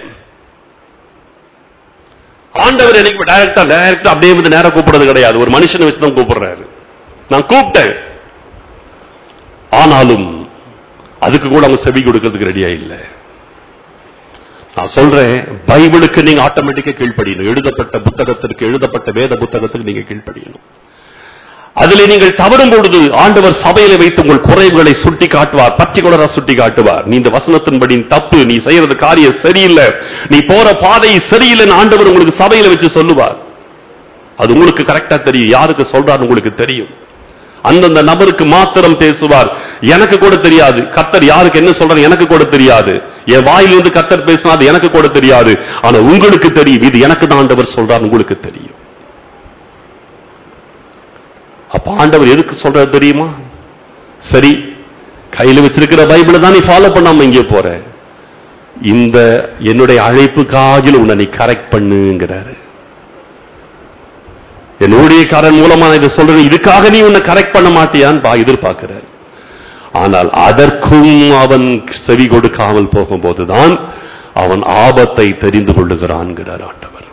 ஆண்டவர் எனக்கு டைரக்டா டைரக்டா அப்படியே வந்து நேரம் கூப்பிடுறது கிடையாது ஒரு மனுஷனை வச்சு தான் கூப்பிடுறாரு நான் கூப்பிட்டேன் ஆனாலும் அதுக்கு கூட அவங்க செவி கொடுக்கிறதுக்கு ரெடியா இல்லை நான் சொல்றேன் பைபிளுக்கு நீங்க ஆட்டோமேட்டிக்கா கீழ்ப்படியணும் எழுதப்பட்ட புத்தகத்திற்கு எழுதப்பட்ட வேத புத்தகத்துக்கு நீங்க கீழ்ப்படியணும் அதிலே நீங்கள் தவறும் பொழுது ஆண்டவர் சபையில வைத்து உங்கள் குறைவுகளை சுட்டி காட்டுவார் பர்டிகுலரா சுட்டி காட்டுவார் நீ இந்த வசனத்தின்படி தப்பு நீ செய்யறது காரியம் சரியில்லை நீ போற பாதை சரியில்லைன்னு ஆண்டவர் உங்களுக்கு சபையில வச்சு சொல்லுவார் அது உங்களுக்கு கரெக்டா தெரியும் யாருக்கு சொல்றாரு உங்களுக்கு தெரியும் அந்தந்த நபருக்கு மாத்திரம் பேசுவார் எனக்கு கூட தெரியாது கத்தர் யாருக்கு என்ன சொல்றாரு எனக்கு கூட தெரியாது என் வாயிலிருந்து கத்தர் பேசினா அது எனக்கு கூட தெரியாது ஆனா உங்களுக்கு தெரியும் இது எனக்கு தான் ஆண்டவர் சொல்றாரு உங்களுக்கு தெரியும் அப்ப ஆண்டவர் எதுக்கு சொல்றாரு தெரியுமா சரி கையில வச்சிருக்கிற பைபிளை தான் நீ ஃபாலோ பண்ணாம இங்கே போற இந்த என்னுடைய அழைப்புக்காகிலும் உன்னை நீ கரெக்ட் பண்ணுங்கிறாரு என் ஊழியக்காரன் மூலமா நான் இதை சொல்றேன் இதுக்காக நீ உன்னை கரெக்ட் பண்ண மாட்டியான்னு பா- எதிர்பார்க்கிறார் ஆனால் அதற்கும் அவன் செவி கொடுக்காமல் போகும்போதுதான் அவன் ஆபத்தை தெரிந்து கொள்ளுகிறான்கிறார் ஆண்டவர்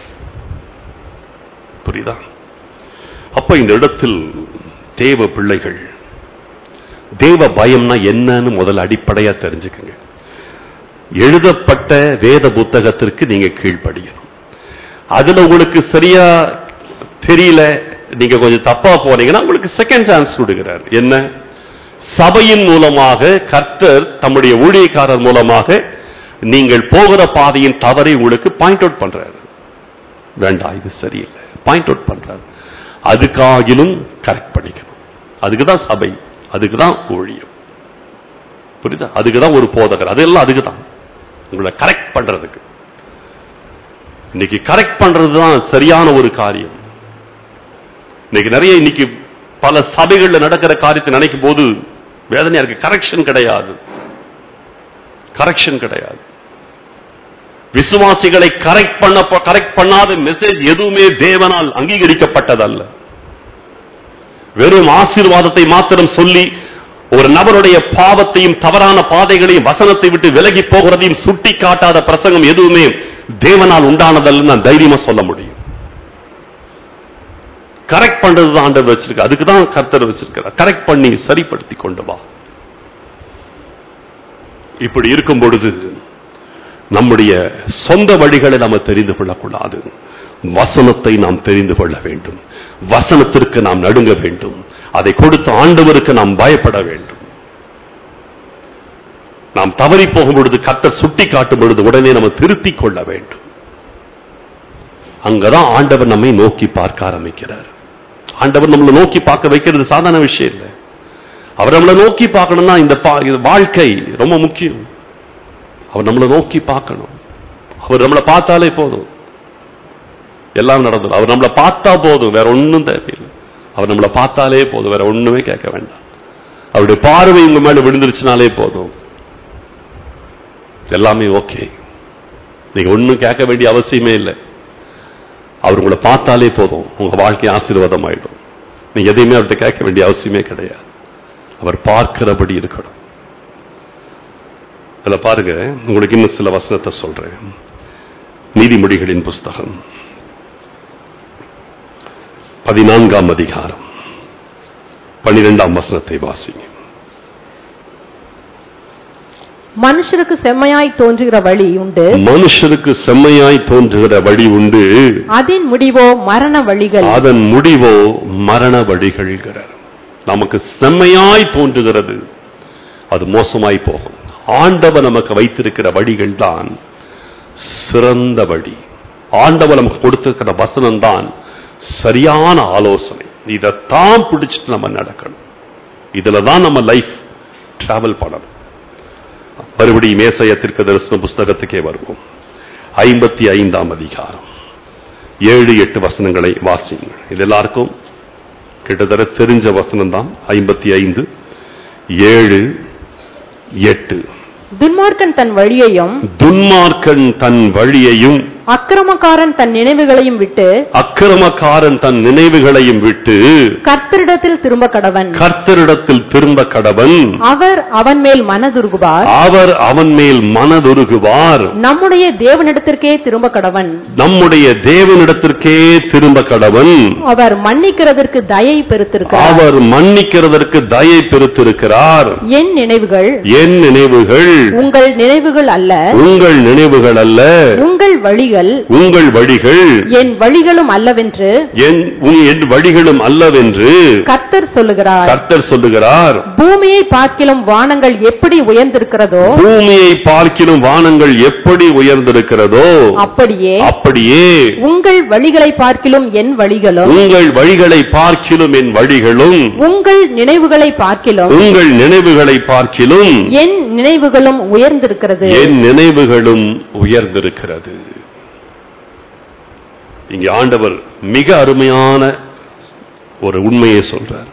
புரியுதா அப்ப இந்த இடத்தில் தேவ பிள்ளைகள் தேவ பயம்னா என்னன்னு முதல்ல அடிப்படையா தெரிஞ்சுக்கங்க எழுதப்பட்ட வேத புத்தகத்திற்கு நீங்க கீழ்ப்படியணும் அதுல உங்களுக்கு சரியா தெரியல நீங்க கொஞ்சம் தப்பா போனீங்கன்னா உங்களுக்கு செகண்ட் சான்ஸ் கொடுக்கிறார் என்ன சபையின் மூலமாக கர்த்தர் தம்முடைய ஊழியக்காரர் மூலமாக நீங்கள் போகிற பாதையின் தவறை உங்களுக்கு பாயிண்ட் அவுட் பண்றாரு வேண்டாம் இது சரியில்லை பாயிண்ட் அவுட் பண்றாரு அதுக்காகிலும் கரெக்ட் பண்ணிக்கணும் அதுக்கு தான் சபை அதுக்கு தான் ஊழியம் புரியுதா அதுக்கு தான் ஒரு போதகர் அதெல்லாம் அதுக்கு தான் உங்களை கரெக்ட் பண்றதுக்கு இன்னைக்கு கரெக்ட் பண்றது தான் சரியான ஒரு காரியம் இன்னைக்கு நிறைய இன்னைக்கு பல சபைகள்ல நடக்கிற காரியத்தை நினைக்கும் போது வேதனையா இருக்கு கரெக்ஷன் கிடையாது கரெக்ஷன் கிடையாது விசுவாசிகளை கரெக்ட் பண்ண கரெக்ட் பண்ணாத மெசேஜ் எதுவுமே தேவனால் அங்கீகரிக்கப்பட்டதல்ல வெறும் ஆசீர்வாதத்தை மாத்திரம் சொல்லி ஒரு நபருடைய பாவத்தையும் தவறான பாதைகளையும் வசனத்தை விட்டு விலகி போகிறதையும் சுட்டி காட்டாத பிரசங்கம் எதுவுமே தேவனால் உண்டானதல்ல நான் தைரியமா சொல்ல முடியும் கரெக்ட் பண்றது தான் ஆண்டவர் வச்சிருக்க அதுக்கு தான் கர்த்தர் வச்சிருக்கிறார் கரெக்ட் பண்ணி சரிப்படுத்தி கொண்டு வா இப்படி இருக்கும் பொழுது நம்முடைய சொந்த வழிகளை நாம தெரிந்து கொள்ளக்கூடாது வசனத்தை நாம் தெரிந்து கொள்ள வேண்டும் வசனத்திற்கு நாம் நடுங்க வேண்டும் அதை கொடுத்த ஆண்டவருக்கு நாம் பயப்பட வேண்டும் நாம் தவறி போகும் பொழுது கர்த்தர் சுட்டி காட்டும் பொழுது உடனே நம்ம திருத்திக் கொள்ள வேண்டும் அங்கதான் ஆண்டவர் நம்மை நோக்கி பார்க்க ஆரம்பிக்கிறார் ஆண்டவர் நம்மளை நோக்கி பார்க்க வைக்கிறது சாதாரண விஷயம் இல்லை அவர் நம்மளை நோக்கி பார்க்கணும்னா இந்த பா- இது வாழ்க்கை ரொம்ப முக்கியம் அவர் நம்மளை நோக்கி பார்க்கணும் அவர் நம்மளை பார்த்தாலே போதும் எல்லாம் நடந்துடும் அவர் நம்மளை பார்த்தா போதும் வேற ஒண்ணும் தேவையில்லை அவர் நம்மளை பார்த்தாலே போதும் வேற ஒண்ணுமே கேட்க வேண்டாம் அவருடைய பார்வை உங்க மேல விழுந்துருச்சுனாலே போதும் எல்லாமே ஓகே நீங்க ஒண்ணும் கேட்க வேண்டிய அவசியமே இல்லை அவர் உங்களை பார்த்தாலே போதும் உங்க வாழ்க்கை ஆசீர்வாதம் ஆயிடும் நீங்க எதையுமே அவர்கிட்ட கேட்க வேண்டிய அவசியமே கிடையாது அவர் பார்க்கிறபடி இருக்கணும் அதுல பாருங்க உங்களுக்கு இன்னும் சில வசனத்தை சொல்றேன் நீதிமொழிகளின் புஸ்தகம் பதினான்காம் அதிகாரம் பனிரெண்டாம் வசனத்தை வாசிங்க மனுஷருக்கு செம்மையாய் தோன்றுகிற வழி உண்டு மனுஷருக்கு செம்மையாய் தோன்றுகிற வழி உண்டு அதன் முடிவோ மரண வழிகள் அதன் முடிவோ மரண வழிகள்கிறார் நமக்கு செம்மையாய் தோன்றுகிறது அது மோசமாய் போகும் ஆண்டவர் நமக்கு வைத்திருக்கிற வழிகள் தான் சிறந்த வழி ஆண்டவர் நமக்கு கொடுத்திருக்கிற வசனம் தான் சரியான ஆலோசனை இதைத்தான் பிடிச்சிட்டு நம்ம நடக்கணும் இதுல தான் நம்ம லைஃப் டிராவல் பண்ணணும் மறுபடியும் மேசையத்திற்கு தரிசன புஸ்தகத்துக்கே வருவோம் ஐம்பத்தி ஐந்தாம் அதிகாரம் ஏழு எட்டு வசனங்களை வாசியுங்கள் இது எல்லாருக்கும் கிட்டத்தட்ட தெரிஞ்ச வசனம் தான் ஐம்பத்தி ஐந்து ஏழு எட்டு துன்மார்க்கன் தன் வழியையும் துன்மார்க்கன் தன் வழியையும் அக்கிரமக்காரன் தன் நினைவுகளையும் விட்டு அக்கிரமக்காரன் தன் நினைவுகளையும் விட்டு கர்த்தரிடத்தில் திரும்ப கடவன் கர்த்தரிடத்தில் திரும்ப கடவன் அவர் அவன் மேல் மனதுருகுவார் அவர் அவன் மேல் மனதுருகுவார் நம்முடைய தேவனிடத்திற்கே திரும்ப கடவன் நம்முடைய தேவனிடத்திற்கே திரும்ப கடவன் அவர் மன்னிக்கிறதற்கு தயை பெருத்திருக்கிறார் அவர் மன்னிக்கிறதற்கு தயை பெருத்திருக்கிறார் என் நினைவுகள் என் நினைவுகள் உங்கள் நினைவுகள் அல்ல உங்கள் நினைவுகள் அல்ல உங்கள் வழிகள் உங்கள் வழிகள் என் வழிகளும் அல்லவென்று என் உன் என் வழிகளும் அல்லவென்று கர்த்தர் சொல்லுகிறார் கர்த்தர் சொல்லுகிறார் பூமியை பார்க்கிலும் வானங்கள் எப்படி உயர்ந்திருக்கிறதோ பூமியை பார்க்கிலும் வானங்கள் எப்படி உயர்ந்திருக்கிறதோ அப்படியே அப்படியே உங்கள் வழிகளை பார்க்கிலும் என் வழிகளும் உங்கள் வழிகளை பார்க்கிலும் என் வழிகளும் உங்கள் நினைவுகளை பார்க்கிலும் உங்கள் நினைவுகளை பார்க்கிலும் என் நினைவுகளும் உயர்ந்திருக்கிறது என் நினைவுகளும் உயர்ந்திருக்கிறது இங்கே ஆண்டவர் மிக அருமையான ஒரு உண்மையை சொல்றார்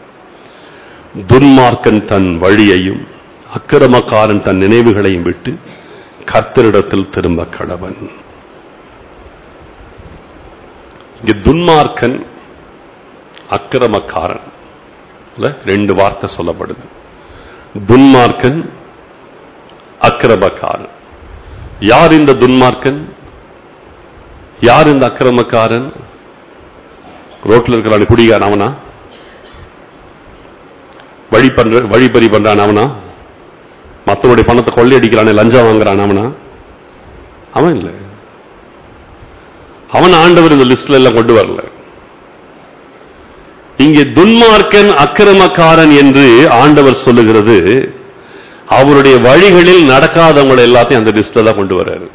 துன்மார்க்கன் தன் வழியையும் அக்கிரமக்காரன் தன் நினைவுகளையும் விட்டு கர்த்தரிடத்தில் திரும்ப கடவன் இங்க துன்மார்க்கன் அக்கிரமக்காரன் இல்ல? ரெண்டு வார்த்தை சொல்லப்படுது துன்மார்க்கன் அக்கிரமக்காரன் யார் இந்த துன்மார்க்கன் யார் இந்த அக்கிரமக்காரன் ரோட்ல இருக்கிறான் குடிகாரன் அவனா வழி பண்ற வழிப்பறி பண்றான் அவனா மத்தவனுடைய பணத்தை கொள்ளையடிக்கிறானே லஞ்சம் வாங்குறான் அவனா அவன் இல்லை அவன் ஆண்டவர் இந்த லிஸ்ட்ல எல்லாம் கொண்டு வரல இங்கே துன்மார்க்கன் அக்கிரமக்காரன் என்று ஆண்டவர் சொல்லுகிறது அவருடைய வழிகளில் நடக்காதவங்களை எல்லாத்தையும் அந்த லிஸ்ட்ல தான் கொண்டு வர்றாரு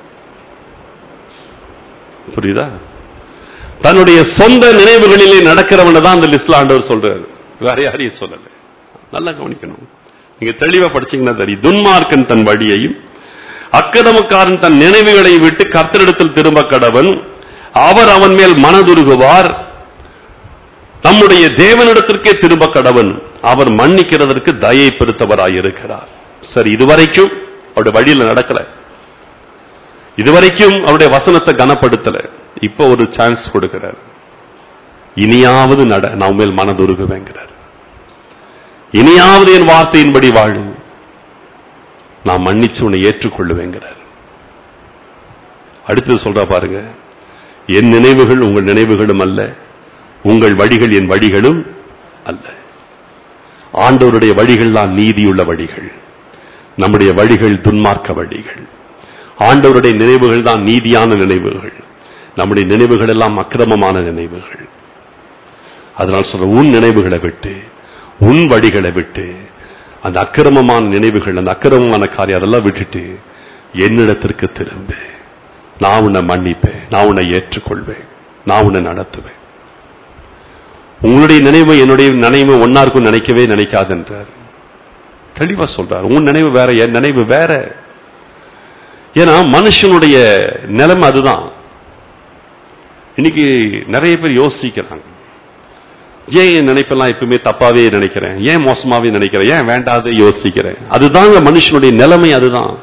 புரியுதா தன்னுடைய சொந்த நினைவுகளிலே நடக்கிறவனை தான் அந்த லிஸ்ட்ல ஆண்டவர் சொல்றாரு வேற யாரையும் சொல்லல நல்லா கவனிக்கணும் நீங்க தெளிவா படிச்சீங்கன்னா தெரியும் துன்மார்க்கன் தன் வழியையும் அக்கிரமக்காரன் தன் நினைவுகளை விட்டு கர்த்தரிடத்தில் திரும்ப கடவன் அவர் அவன் மேல் மனதுருகுவார் நம்முடைய தேவனிடத்திற்கே திரும்ப கடவன் அவர் மன்னிக்கிறதற்கு தயை பெருத்தவராய் இருக்கிறார் சரி இதுவரைக்கும் அவருடைய வழியில நடக்கல இதுவரைக்கும் அவருடைய வசனத்தை கனப்படுத்தல இப்ப ஒரு சான்ஸ் கொடுக்கிறார் இனியாவது நட நான் மேல் மனதுருகுவேங்கிறார் இனியாவது என் வார்த்தையின்படி வாழு நான் மன்னிச்சு உன்னை ஏற்றுக்கொள்ளுவேங்கிறார் அடுத்தது சொல்ற பாருங்க என் நினைவுகள் உங்கள் நினைவுகளும் அல்ல உங்கள் வழிகள் என் வழிகளும் அல்ல ஆண்டவருடைய வழிகள் தான் நீதியுள்ள வழிகள் நம்முடைய வழிகள் துன்மார்க்க வழிகள் ஆண்டவருடைய நினைவுகள் தான் நீதியான நினைவுகள் நம்முடைய நினைவுகள் எல்லாம் அக்கிரமமான நினைவுகள் அதனால் சொல்ற உன் நினைவுகளை விட்டு உன் வழிகளை விட்டு அந்த அக்கிரமமான நினைவுகள் அந்த அக்கிரமமான காரியம் அதெல்லாம் விட்டுட்டு என்னிடத்திற்கு திரும்பு நான் உன்னை மன்னிப்பேன் நான் உன்னை ஏற்றுக்கொள்வேன் நான் உன்னை நடத்துவேன் உங்களுடைய நினைவு என்னுடைய நினைவு ஒன்னா இருக்கும் நினைக்கவே நினைக்காதுன்றார் தெளிவா சொல்றார் உன் நினைவு வேற என் நினைவு வேற ஏன்னா மனுஷனுடைய நிலைமை அதுதான் இன்னைக்கு நிறைய பேர் யோசிக்கிறாங்க ஏன் என் நினைப்பெல்லாம் எப்பவுமே தப்பாவே நினைக்கிறேன் ஏன் மோசமாவே நினைக்கிறேன் ஏன் வேண்டாத யோசிக்கிறேன் அதுதாங்க மனுஷனுடைய நிலைமை அதுதான்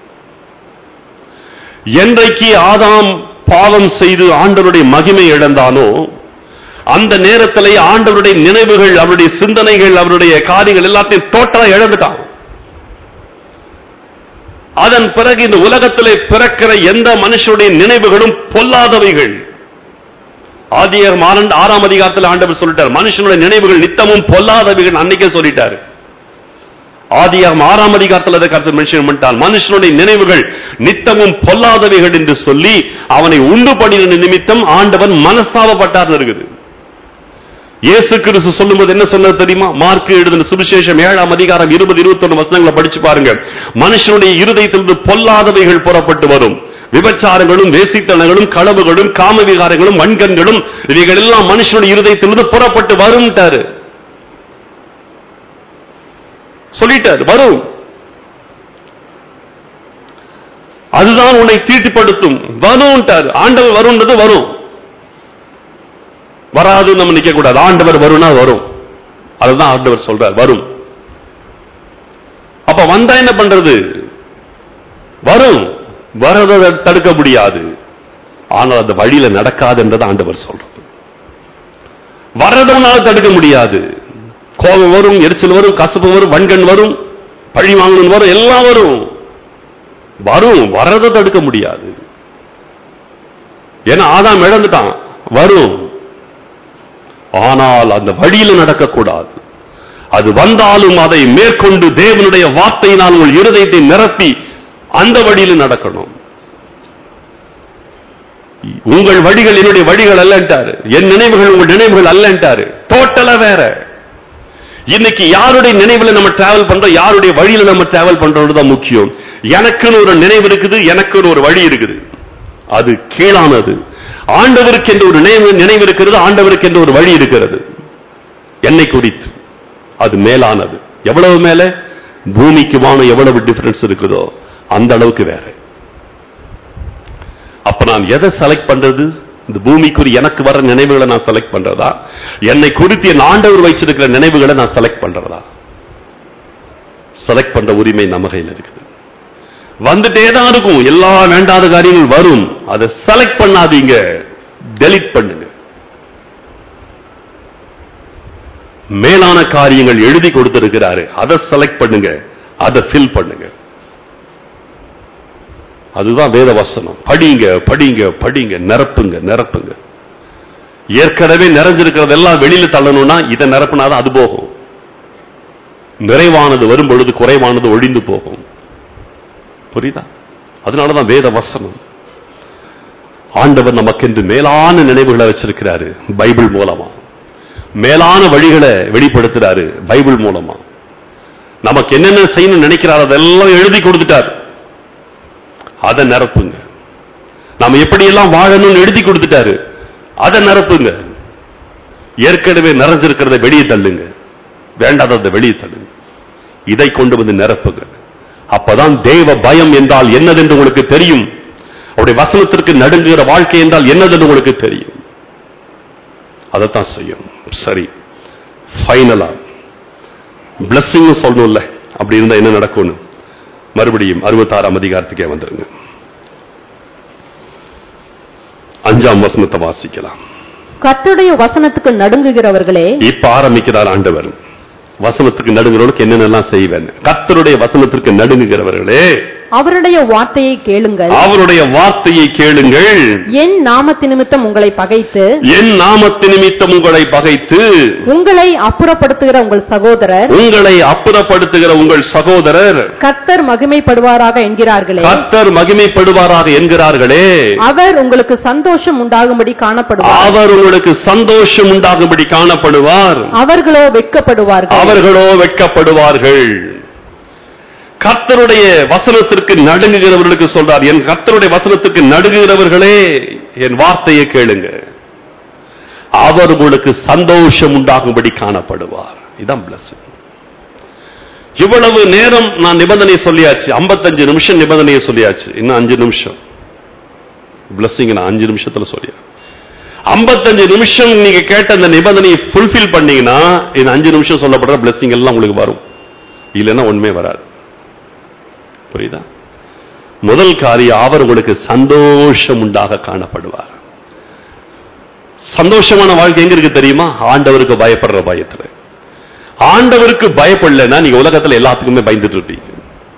என்றைக்கு ஆதாம் பாவம் செய்து ஆண்டவருடைய மகிமை இழந்தானோ அந்த நேரத்திலே ஆண்டவருடைய நினைவுகள் அவருடைய சிந்தனைகள் அவருடைய காரியங்கள் எல்லாத்தையும் டோட்டலா இழந்துட்டான் அதன் பிறகு இந்த உலகத்திலே பிறக்கிற எந்த மனுஷனுடைய நினைவுகளும் பொல்லாதவைகள் ஆதியர் மாறன் ஆறாம் அதிகாரத்தில் ஆண்டவர் சொல்லிட்டார் மனுஷனுடைய நினைவுகள் நித்தமும் பொல்லாதவைகள் அன்னைக்கே சொல்லிட்டாரு ஆதியாகம் ஆறாம் அதிகாரத்தில் அதை கருத்து மென்ஷன் பண்ணிட்டால் மனுஷனுடைய நினைவுகள் நித்தமும் பொல்லாதவைகள் என்று சொல்லி அவனை உண்டு பண்ணின நிமித்தம் ஆண்டவன் மனஸ்தாபப்பட்டார் இருக்குது இயேசு கிறிஸ்து சொல்லும்போது என்ன சொன்னது தெரியுமா மார்க் எழுதின சுவிசேஷம் ஏழாம் அதிகாரம் இருபது இருபத்தொன்னு வசனங்களை படிச்சு பாருங்க மனுஷனுடைய இருதயத்திலிருந்து பொல்லாதவைகள் புறப்பட்டு வரும் விபச்சாரங்களும் வேசித்தனங்களும் களவுகளும் காம விகாரங்களும் வன்கண்களும் இவைகள் எல்லாம் மனுஷனுடைய இருதயத்திலிருந்து புறப்பட்டு வரும்ட்டாரு சொல்லிட்டார் வரும் அதுதான் உன்னை தீட்டுப்படுத்தும் வரும்ட்டார் ஆண்டவர் வரும்ன்றது வரும் வராது நம்ம நிக்க கூடாது ஆண்டவர் வரும்னா வரும் அதுதான் ஆண்டவர் சொல்றார் வரும் அப்ப வந்தா என்ன பண்றது வரும் வரதை தடுக்க முடியாது ஆனால் அந்த வழியில நடக்காது என்றது ஆண்டவர் சொல்றது வர்றதுனால தடுக்க முடியாது கோபம் வரும் எரிச்சல் வரும் கசப்பு வரும் வன்கண் வரும் பழி வாங்கணும் வரும் எல்லாம் வரும் வரும் வரதை தடுக்க முடியாது ஏன்னா ஆதாம் இழந்துட்டான் வரும் ஆனால் அந்த வழியில நடக்கக்கூடாது அது வந்தாலும் அதை மேற்கொண்டு தேவனுடைய வார்த்தையினால் உங்கள் இருதயத்தை நிரப்பி அந்த வழியில நடக்கணும் உங்கள் வழிகள் என்னுடைய வழிகள் அல்லன்ட்டாரு என் நினைவுகள் உங்கள் நினைவுகள் அல்லன்ட்டாரு டோட்டலா வேற இன்னைக்கு யாருடைய நினைவுல நம்ம டிராவல் பண்றோம் யாருடைய வழியில நம்ம டிராவல் பண்றது தான் முக்கியம் எனக்குன்னு ஒரு நினைவு இருக்குது எனக்குன்னு ஒரு வழி இருக்குது அது கீழானது ஆண்டவருக்கு என்று ஒரு நினைவு நினைவு இருக்கிறது ஆண்டவருக்கு என்று ஒரு வழி இருக்கிறது என்னை குறித்து அது மேலானது எவ்வளவு மேல பூமிக்கு வானம் எவ்வளவு டிஃபரன்ஸ் இருக்குதோ அந்த அளவுக்கு வேற அப்ப நான் எதை செலக்ட் பண்றது இந்த பூமிக்குரிய எனக்கு வர நினைவுகளை நான் செலக்ட் பண்றதா என்னை குறித்து என் ஆண்டவர் வைச்சிருக்கிற நினைவுகளை நான் செலக்ட் பண்றதா செலக்ட் பண்ற உரிமை நம்ம கையில் இருக்குது வந்துட்டே தான் இருக்கும் எல்லா வேண்டாத காரியங்கள் வரும் அதை செலக்ட் பண்ணாதீங்க டெலிட் பண்ணுங்க மேலான காரியங்கள் எழுதி கொடுத்திருக்கிறாரு அதை செலக்ட் பண்ணுங்க அதை ஃபில் பண்ணுங்க அதுதான் வேத வசனம் படிங்க படிங்க படிங்க நிரப்புங்க நிரப்புங்க ஏற்கனவே நிறைஞ்சிருக்கிறதெல்லாம் வெளியில தள்ளணும்னா இதை நிரப்புனாதான் அது போகும் நிறைவானது வரும் பொழுது குறைவானது ஒழிந்து போகும் புரியுதா அதனாலதான் வேத வசனம் ஆண்டவர் நமக்கென்று மேலான நினைவுகளை வச்சிருக்கிறாரு பைபிள் மூலமா மேலான வழிகளை வெளிப்படுத்துறாரு பைபிள் மூலமா நமக்கு என்னென்ன செய்யணும்னு நினைக்கிறார் அதெல்லாம் எழுதி கொடுத்துட்டார் அதை நிரப்புங்க நாம எப்படியெல்லாம் வாழணும்னு எழுதி கொடுத்துட்டாரு அதை நிரப்புங்க ஏற்கனவே நிறைஞ்சிருக்கிறத வெளியே தள்ளுங்க வேண்டாததை வெளியே தள்ளுங்க இதை கொண்டு வந்து நிரப்புங்க அப்பதான் தேவ பயம் என்றால் என்னதென்று உங்களுக்கு தெரியும் அவருடைய வசனத்திற்கு நடுங்குகிற வாழ்க்கை என்றால் என்னதென்று உங்களுக்கு தெரியும் அதைத்தான் செய்யும் சரி ஃபைனலா பிளஸ்ஸிங் சொல்லணும்ல அப்படி இருந்தா என்ன நடக்கும்னு மறுபடியும் அறுபத்தாறாம் அதிகாரத்துக்கே வந்துருங்க அஞ்சாம் வசனத்தை வாசிக்கலாம் கர்த்தருடைய வசனத்துக்கு நடுங்குகிறவர்களே இப்ப ஆரம்பிக்கிறார் ஆண்டவர் வசனத்துக்கு நடுங்குறவனுக்கு என்னென்னலாம் செய்வேன் கர்த்தருடைய வசனத்திற்கு நடுங்குகிறவர்களே அவருடைய வார்த்தையை கேளுங்கள் அவருடைய வார்த்தையை கேளுங்கள் என் நாமத்து நிமித்தம் உங்களை பகைத்து என் நாமத்து நிமித்தம் உங்களை பகைத்து உங்களை அப்புறப்படுத்துகிற உங்கள் சகோதரர் உங்களை அப்புறப்படுத்துகிற உங்கள் சகோதரர் கர்த்தர் மகிமைப்படுவாராக என்கிறார்களே கர்த்தர் மகிமைப்படுவாராக என்கிறார்களே அவர் உங்களுக்கு சந்தோஷம் உண்டாகும்படி காணப்படுவார் அவர் உங்களுக்கு சந்தோஷம் உண்டாகும்படி காணப்படுவார் அவர்களோ வெட்கப்படுவார்கள் அவர்களோ வெட்கப்படுவார்கள் கர்த்தருடைய வசனத்திற்கு நடுங்குகிறவர்களுக்கு சொல்றார் என் கர்த்தருடைய வசனத்திற்கு நடுங்குகிறவர்களே என் வார்த்தையை கேளுங்க அவர் உங்களுக்கு சந்தோஷம் உண்டாகும்படி காணப்படுவார் இதான் blessing. இவ்வளவு நேரம் நான் நிபந்தனை சொல்லியாச்சு 55 நிமிஷம் நிபந்தனையை சொல்லியாச்சு இன்னும் அஞ்சு நிமிஷம் blessing நான் அஞ்சு நிமிஷத்துல சொல்லியா 55 நிமிஷம் நீங்க கேட்ட அந்த நிபந்தனையை ஃபுல்ஃபில் பண்ணீங்கன்னா இந்த அஞ்சு நிமிஷம் சொல்லப்படுற blessing எல்லாம் உங்களுக்கு வரும் இல்லைன்னா ஒண்ணுமே வராது புரியுதா முதல் காரியம் அவர் உங்களுக்கு சந்தோஷம் உண்டாக காணப்படுவார் சந்தோஷமான வாழ்க்கை எங்க இருக்கு தெரியுமா ஆண்டவருக்கு பயப்படுற பயத்துல ஆண்டவருக்கு பயப்படலைன்னா நீங்க உலகத்துல எல்லாத்துக்குமே பயந்துட்டு இருப்பீங்க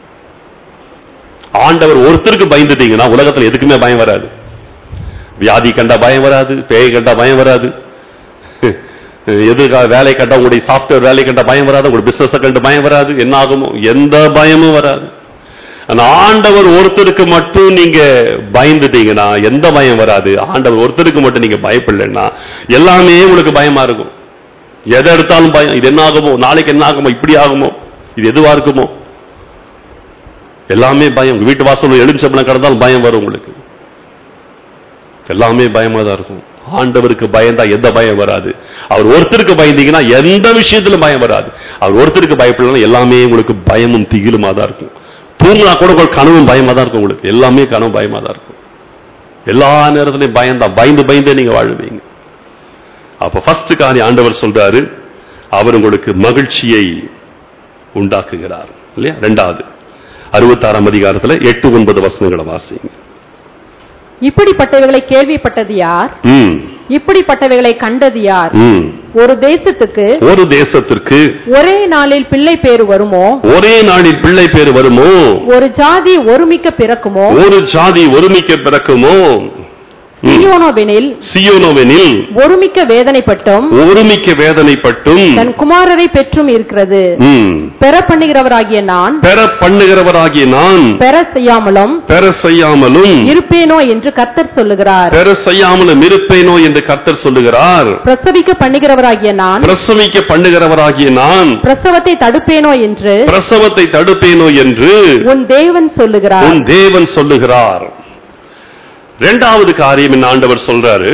ஆண்டவர் ஒருத்தருக்கு பயந்துட்டீங்கன்னா உலகத்துல எதுக்குமே பயம் வராது வியாதி கண்டா பயம் வராது பேய் கண்டா பயம் வராது எதிர்கால வேலை கண்டா உங்களுடைய சாஃப்ட்வேர் வேலை கண்டா பயம் வராது உங்களுடைய பிசினஸ் கண்டு பயம் வராது என்ன ஆகுமோ எந்த பயமும் வராது ஆனா ஆண்டவர் ஒருத்தருக்கு மட்டும் நீங்க பயந்துட்டீங்கன்னா எந்த பயம் வராது ஆண்டவர் ஒருத்தருக்கு மட்டும் நீங்க பயப்படலைன்னா எல்லாமே உங்களுக்கு பயமா இருக்கும் எதை எடுத்தாலும் பயம் இது என்ன ஆகுமோ நாளைக்கு என்ன ஆகுமோ இப்படி ஆகுமோ இது எதுவா இருக்குமோ எல்லாமே பயம் உங்க வீட்டு வாசல் எலுமிச்சம்பளம் கடந்தாலும் பயம் வரும் உங்களுக்கு எல்லாமே பயமா தான் இருக்கும் ஆண்டவருக்கு பயந்தா எந்த பயம் வராது அவர் ஒருத்தருக்கு பயந்தீங்கன்னா எந்த விஷயத்திலும் பயம் வராது அவர் ஒருத்தருக்கு பயப்படலாம் எல்லாமே உங்களுக்கு பயமும் திகிலுமா தான் இருக்கும் தூங்கினா கூட உங்களுக்கு கனவும் பயமா தான் இருக்கும் உங்களுக்கு எல்லாமே கனவு பயமா தான் இருக்கும் எல்லா நேரத்திலையும் பயம்தான் பயந்து பயந்தே நீங்க வாழுவீங்க அப்ப ஃபர்ஸ்ட் காரியம் ஆண்டவர் சொல்றாரு அவர் உங்களுக்கு மகிழ்ச்சியை உண்டாக்குகிறார் இல்லையா ரெண்டாவது அறுபத்தாறாம் அதிகாரத்துல எட்டு ஒன்பது வசனங்களை வாசிங்க இப்படிப்பட்டவைகளை கேள்விப்பட்டது யார் ம், இப்படிப்பட்டவைகளை கண்டது யார் ம். ஒரு தேசத்துக்கு ஒரு தேசத்திற்கு ஒரே நாளில் பிள்ளை பேறு வருமோ ஒரே நாளில் பிள்ளை பேர் வருமோ ஒரு ஜாதி ஒருமிக்க பிறக்குமோ ஒரு ஜாதி ஒருமிக்க பிறக்குமோ ம். சியோனோவெனில் சியோனோவெனில் ஒருமிக்க வேதனைப்பட்டும் ஒருமிக்க வேதனைப்பட்டும் தன் குமாரரை பெற்றும் இருக்கிறது ம், பெற பண்ணுகிறவராகிய நான் பெற பண்ணுகிறவராகிய நான் பெற செய்யாமலும் பெற செய்யாமலும் இருப்பேனோ என்று கர்த்தர் சொல்லுகிறார் பெற செய்யாமலும் இருப்பேனோ என்று கர்த்தர் சொல்லுகிறார் பிரசவிக்க பண்ணுகிறவராகிய நான் பிரசவிக்க பண்ணுகிறவராகிய நான் பிரசவத்தை தடுப்பேனோ என்று பிரசவத்தை தடுப்பேனோ என்று உன் தேவன் சொல்லுகிறார் உன் தேவன் சொல்லுகிறார் இரண்டாவது காரியம் என்ன ஆண்டவர் சொல்றாரு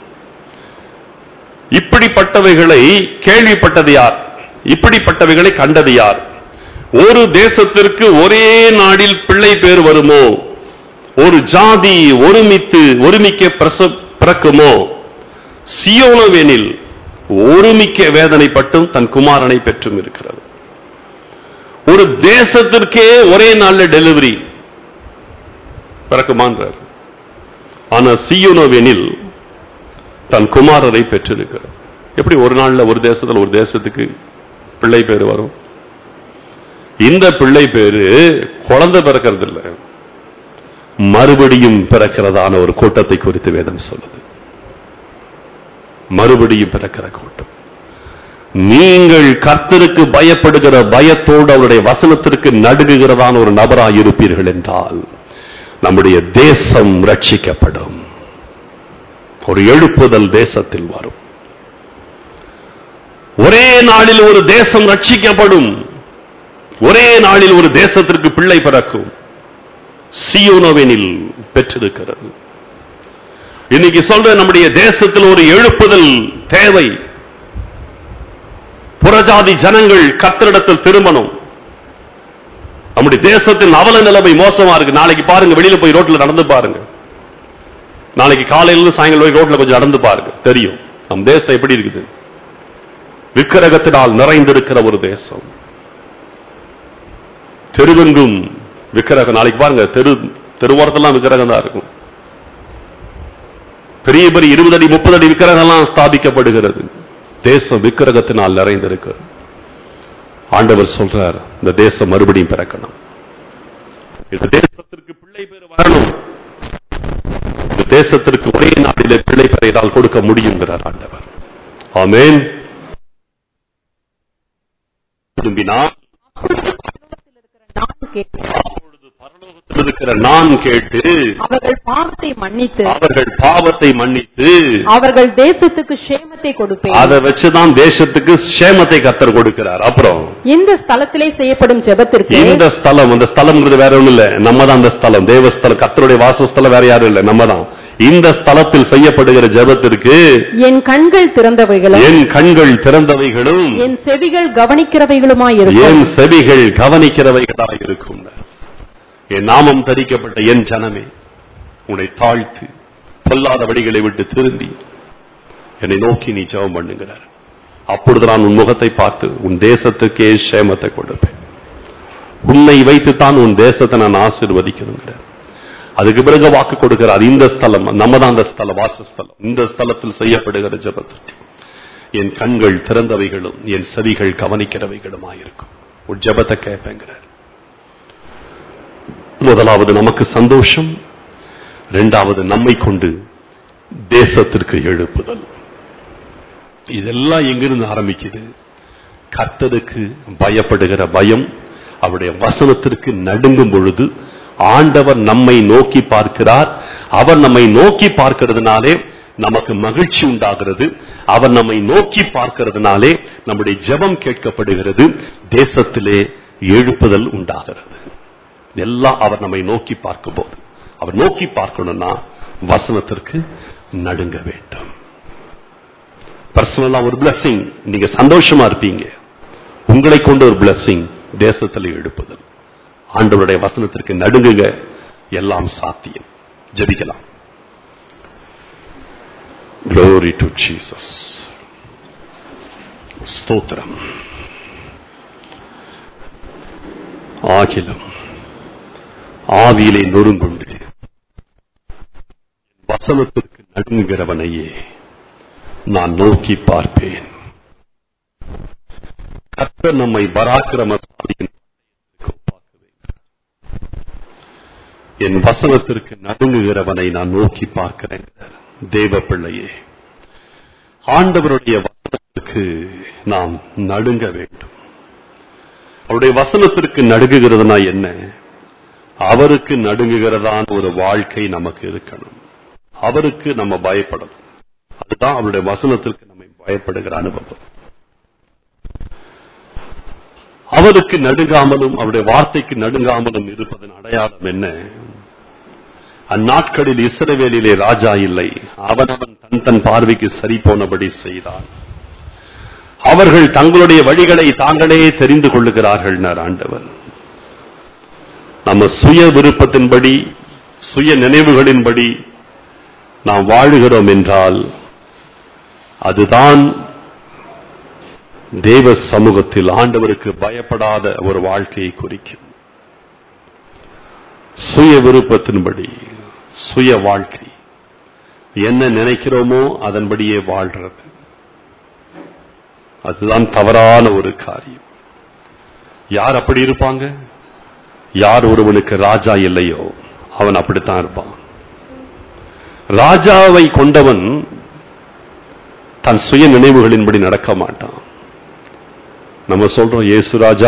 இப்படிப்பட்டவைகளை கேள்விப்பட்டது யார் இப்படிப்பட்டவைகளை கண்டது யார் ஒரு தேசத்திற்கு ஒரே நாடில் பிள்ளை பேர் வருமோ ஒரு ஜாதி ஒருமித்து ஒருமிக்க பிரச பிறக்குமோ சியோனோவெனில் ஒருமிக்க வேதனைப்பட்டும் தன் குமாரனை பெற்றும் இருக்கிறது ஒரு தேசத்திற்கே ஒரே நாள்ல டெலிவரி பிறக்குமான்றார் ஆனா சியோனோவெனில் தன் குமாரரை பெற்றிருக்கிறார் எப்படி ஒரு நாள்ல ஒரு தேசத்துல ஒரு தேசத்துக்கு பிள்ளை பேரு வரும் இந்த பிள்ளை பேரு குழந்தை பிறக்கிறது இல்ல மறுபடியும் பிறக்கிறதான ஒரு கூட்டத்தை குறித்து வேதம் சொல்லுது மறுபடியும் பிறக்கிற கூட்டம் நீங்கள் கர்த்தருக்கு பயப்படுகிற பயத்தோடு அவருடைய வசனத்திற்கு நடுங்குகிறதான ஒரு நபராய் இருப்பீர்கள் என்றால் நம்முடைய தேசம் ரட்சிக்கப்படும் ஒரு எழுப்புதல் தேசத்தில் வரும் ஒரே நாளில் ஒரு தேசம் ரட்சிக்கப்படும் ஒரே நாளில் ஒரு தேசத்திற்கு பிள்ளை பிறக்கும் சியோனோவெனில் பெற்றிருக்கிறது இன்னைக்கு சொல்ற நம்முடைய தேசத்தில் ஒரு எழுப்புதல் தேவை புறஜாதி ஜனங்கள் கத்தரிடத்தில் திரும்பணும் நம்முடைய தேசத்தின் அவல நிலைமை மோசமா இருக்கு நாளைக்கு பாருங்க வெளியில போய் ரோட்ல நடந்து பாருங்க நாளைக்கு காலையில இருந்து சாயங்காலம் போய் ரோட்ல கொஞ்சம் நடந்து பாருங்க தெரியும் நம் தேசம் எப்படி இருக்குது விக்கிரகத்தினால் நிறைந்திருக்கிற ஒரு தேசம் தெருவெங்கும் விக்கிரகம் நாளைக்கு பாருங்க தெரு தெருவோரத்தெல்லாம் விக்கிரகம் தான் இருக்கும் பெரிய பெரிய இருபது அடி முப்பது அடி விக்கிரகம்லாம் ஸ்தாபிக்கப்படுகிறது தேசம் விக்கிரகத்தினால் நிறைந்திருக்கு ஆண்டவர் சொல்றார் இந்த தேசம் மறுபடியும் பிறக்கணும் இந்த தேசத்திற்கு பிள்ளை பேர் வரணும் இந்த தேசத்திற்கு ஒரே நாட்டிலே பிள்ளை பெயரால் கொடுக்க முடியுங்கிறார் ஆண்டவர் ஆமென் திரும்பினால் நான் கேட்டு அப்பொழுது பரலோகத்தில் இருக்கிற நான் கேட்டு அவர்கள் பாவத்தை மன்னித்து அவர்கள் பாவத்தை மன்னித்து அவர்கள் தேசத்துக்கு சேமத்தை கொடுப்பேன் அதை வச்சுதான் தேசத்துக்கு சேமத்தை கத்தர் கொடுக்கிறார் அப்புறம் இந்த ஸ்தலத்திலே செய்யப்படும் ஜெபத்திற்கு இந்த ஸ்தலம் அந்த ஸ்தலம்ங்கிறது வேற ஒண்ணும் இல்ல நம்ம தான் அந்த ஸ்தலம் தேவஸ்தலம் கத்தருடைய வாசஸ்தலம் வேற யாரும் இல்ல நம்ம தான் இந்த ஸ்தலத்தில் செய்யப்படுகிற ஜெபத்திற்கு என் கண்கள் திறந்தவைகளும் என் கண்கள் திறந்தவைகளும் என் செவிகள் கவனிக்கிறவைகளுமாயிருக்கும் என் செவிகள் கவனிக்கிறவைகளாக இருக்கும் என் நாமம் தரிக்கப்பட்ட என் ஜனமே உன்னை தாழ்த்து பொல்லாத வழிகளை விட்டு திரும்பி என்னை நோக்கி நீ ஜெபம் பண்ணுகிறார் அப்பொழுது நான் உன் முகத்தை பார்த்து உன் தேசத்துக்கே சேமத்தை கொடுப்பேன் உன்னை வைத்துத்தான் உன் தேசத்தை நான் ஆசீர்வதிக்கணுங்கிறார் அதுக்கு பிறகு வாக்கு கொடுக்கிறார் இந்த ஸ்தலம் நம்ம தான் அந்த ஸ்தலம் வாசஸ்தலம் இந்த ஸ்தலத்தில் செய்யப்படுகிற ஜெபத்திற்கு என் கண்கள் திறந்தவைகளும் என் செவிகள் கவனிக்கிறவைகளுமாயிருக்கும் ஒரு ஜெபத்தை கேட்பேங்கிறார் முதலாவது நமக்கு சந்தோஷம் இரண்டாவது நம்மை கொண்டு தேசத்திற்கு எழுப்புதல் இதெல்லாம் எங்கிருந்து ஆரம்பிக்குது கர்த்தருக்கு பயப்படுகிற பயம் அவருடைய வசனத்திற்கு நடுங்கும் பொழுது ஆண்டவர் நம்மை நோக்கி பார்க்கிறார் அவர் நம்மை நோக்கி பார்க்கிறதுனாலே நமக்கு மகிழ்ச்சி உண்டாகிறது அவர் நம்மை நோக்கி பார்க்கிறதுனாலே நம்முடைய ஜெபம் கேட்கப்படுகிறது தேசத்திலே எழுப்புதல் உண்டாகிறது எல்லாம் அவர் நம்மை நோக்கி பார்க்கும் போது அவர் நோக்கி பார்க்கணும்னா வசனத்திற்கு நடுங்க வேண்டும் பர்சனலா ஒரு blessing நீங்க சந்தோஷமா இருப்பீங்க உங்களை கொண்ட ஒரு blessing தேசத்தில் எழுப்புதல் ஆண்டவருடைய வசனத்திற்கு நடுங்குங்க எல்லாம் சாத்தியம் ஜெபிக்கலாம் Glory to Jesus. ஸ்தோத்திரம் ஆகிலும் ஆவியிலே நொறுங்குண்டு வசனத்திற்கு நடுங்குகிறவனையே நான் நோக்கி பார்ப்பேன் கர்த்தர் நம்மை பராக்கிரமசாலியின் ஒப்பாக்குவேன். என் வசனத்திற்கு நடுங்குகிறவனை நான் நோக்கி பார்க்கிறேன் தேவ பிள்ளையே ஆண்டவருடைய வசனத்திற்கு நாம் நடுங்க வேண்டும் அவருடைய வசனத்திற்கு நடுங்குகிறதுனா என்ன அவருக்கு நடுங்குகிறதான ஒரு வாழ்க்கை நமக்கு இருக்கணும் அவருக்கு நம்ம பயப்படணும் அதுதான் அவருடைய வசனத்திற்கு நம்மை பயப்படுகிற அனுபவம் அவருக்கு நடுங்காமலும் அவருடைய வார்த்தைக்கு நடுங்காமலும் இருப்பதன் அடையாளம் என்ன அந்நாட்களில் இஸ்ரவேலிலே ராஜா இல்லை அவனவன் தன் தன் பார்வைக்கு சரி போனபடி செய்தான் அவர்கள் தங்களுடைய வழிகளை தாங்களே தெரிந்து கொள்ளுகிறார்கள் ஆண்டவர் நம்ம சுய விருப்பத்தின்படி சுய நினைவுகளின்படி நாம் வாழுகிறோம் என்றால் அதுதான் தேவ சமூகத்தில் ஆண்டவருக்கு பயப்படாத ஒரு வாழ்க்கையை குறிக்கும் சுய விருப்பத்தின்படி சுய வாழ்க்கை என்ன நினைக்கிறோமோ அதன்படியே வாழ்றது அதுதான் தவறான ஒரு காரியம் யார் அப்படி இருப்பாங்க யார் ஒருவனுக்கு ராஜா இல்லையோ அவன் அப்படித்தான் இருப்பான் ராஜாவை கொண்டவன் தன் சுய நினைவுகளின்படி நடக்க மாட்டான் நம்ம சொல்றோம் இயேசு ராஜா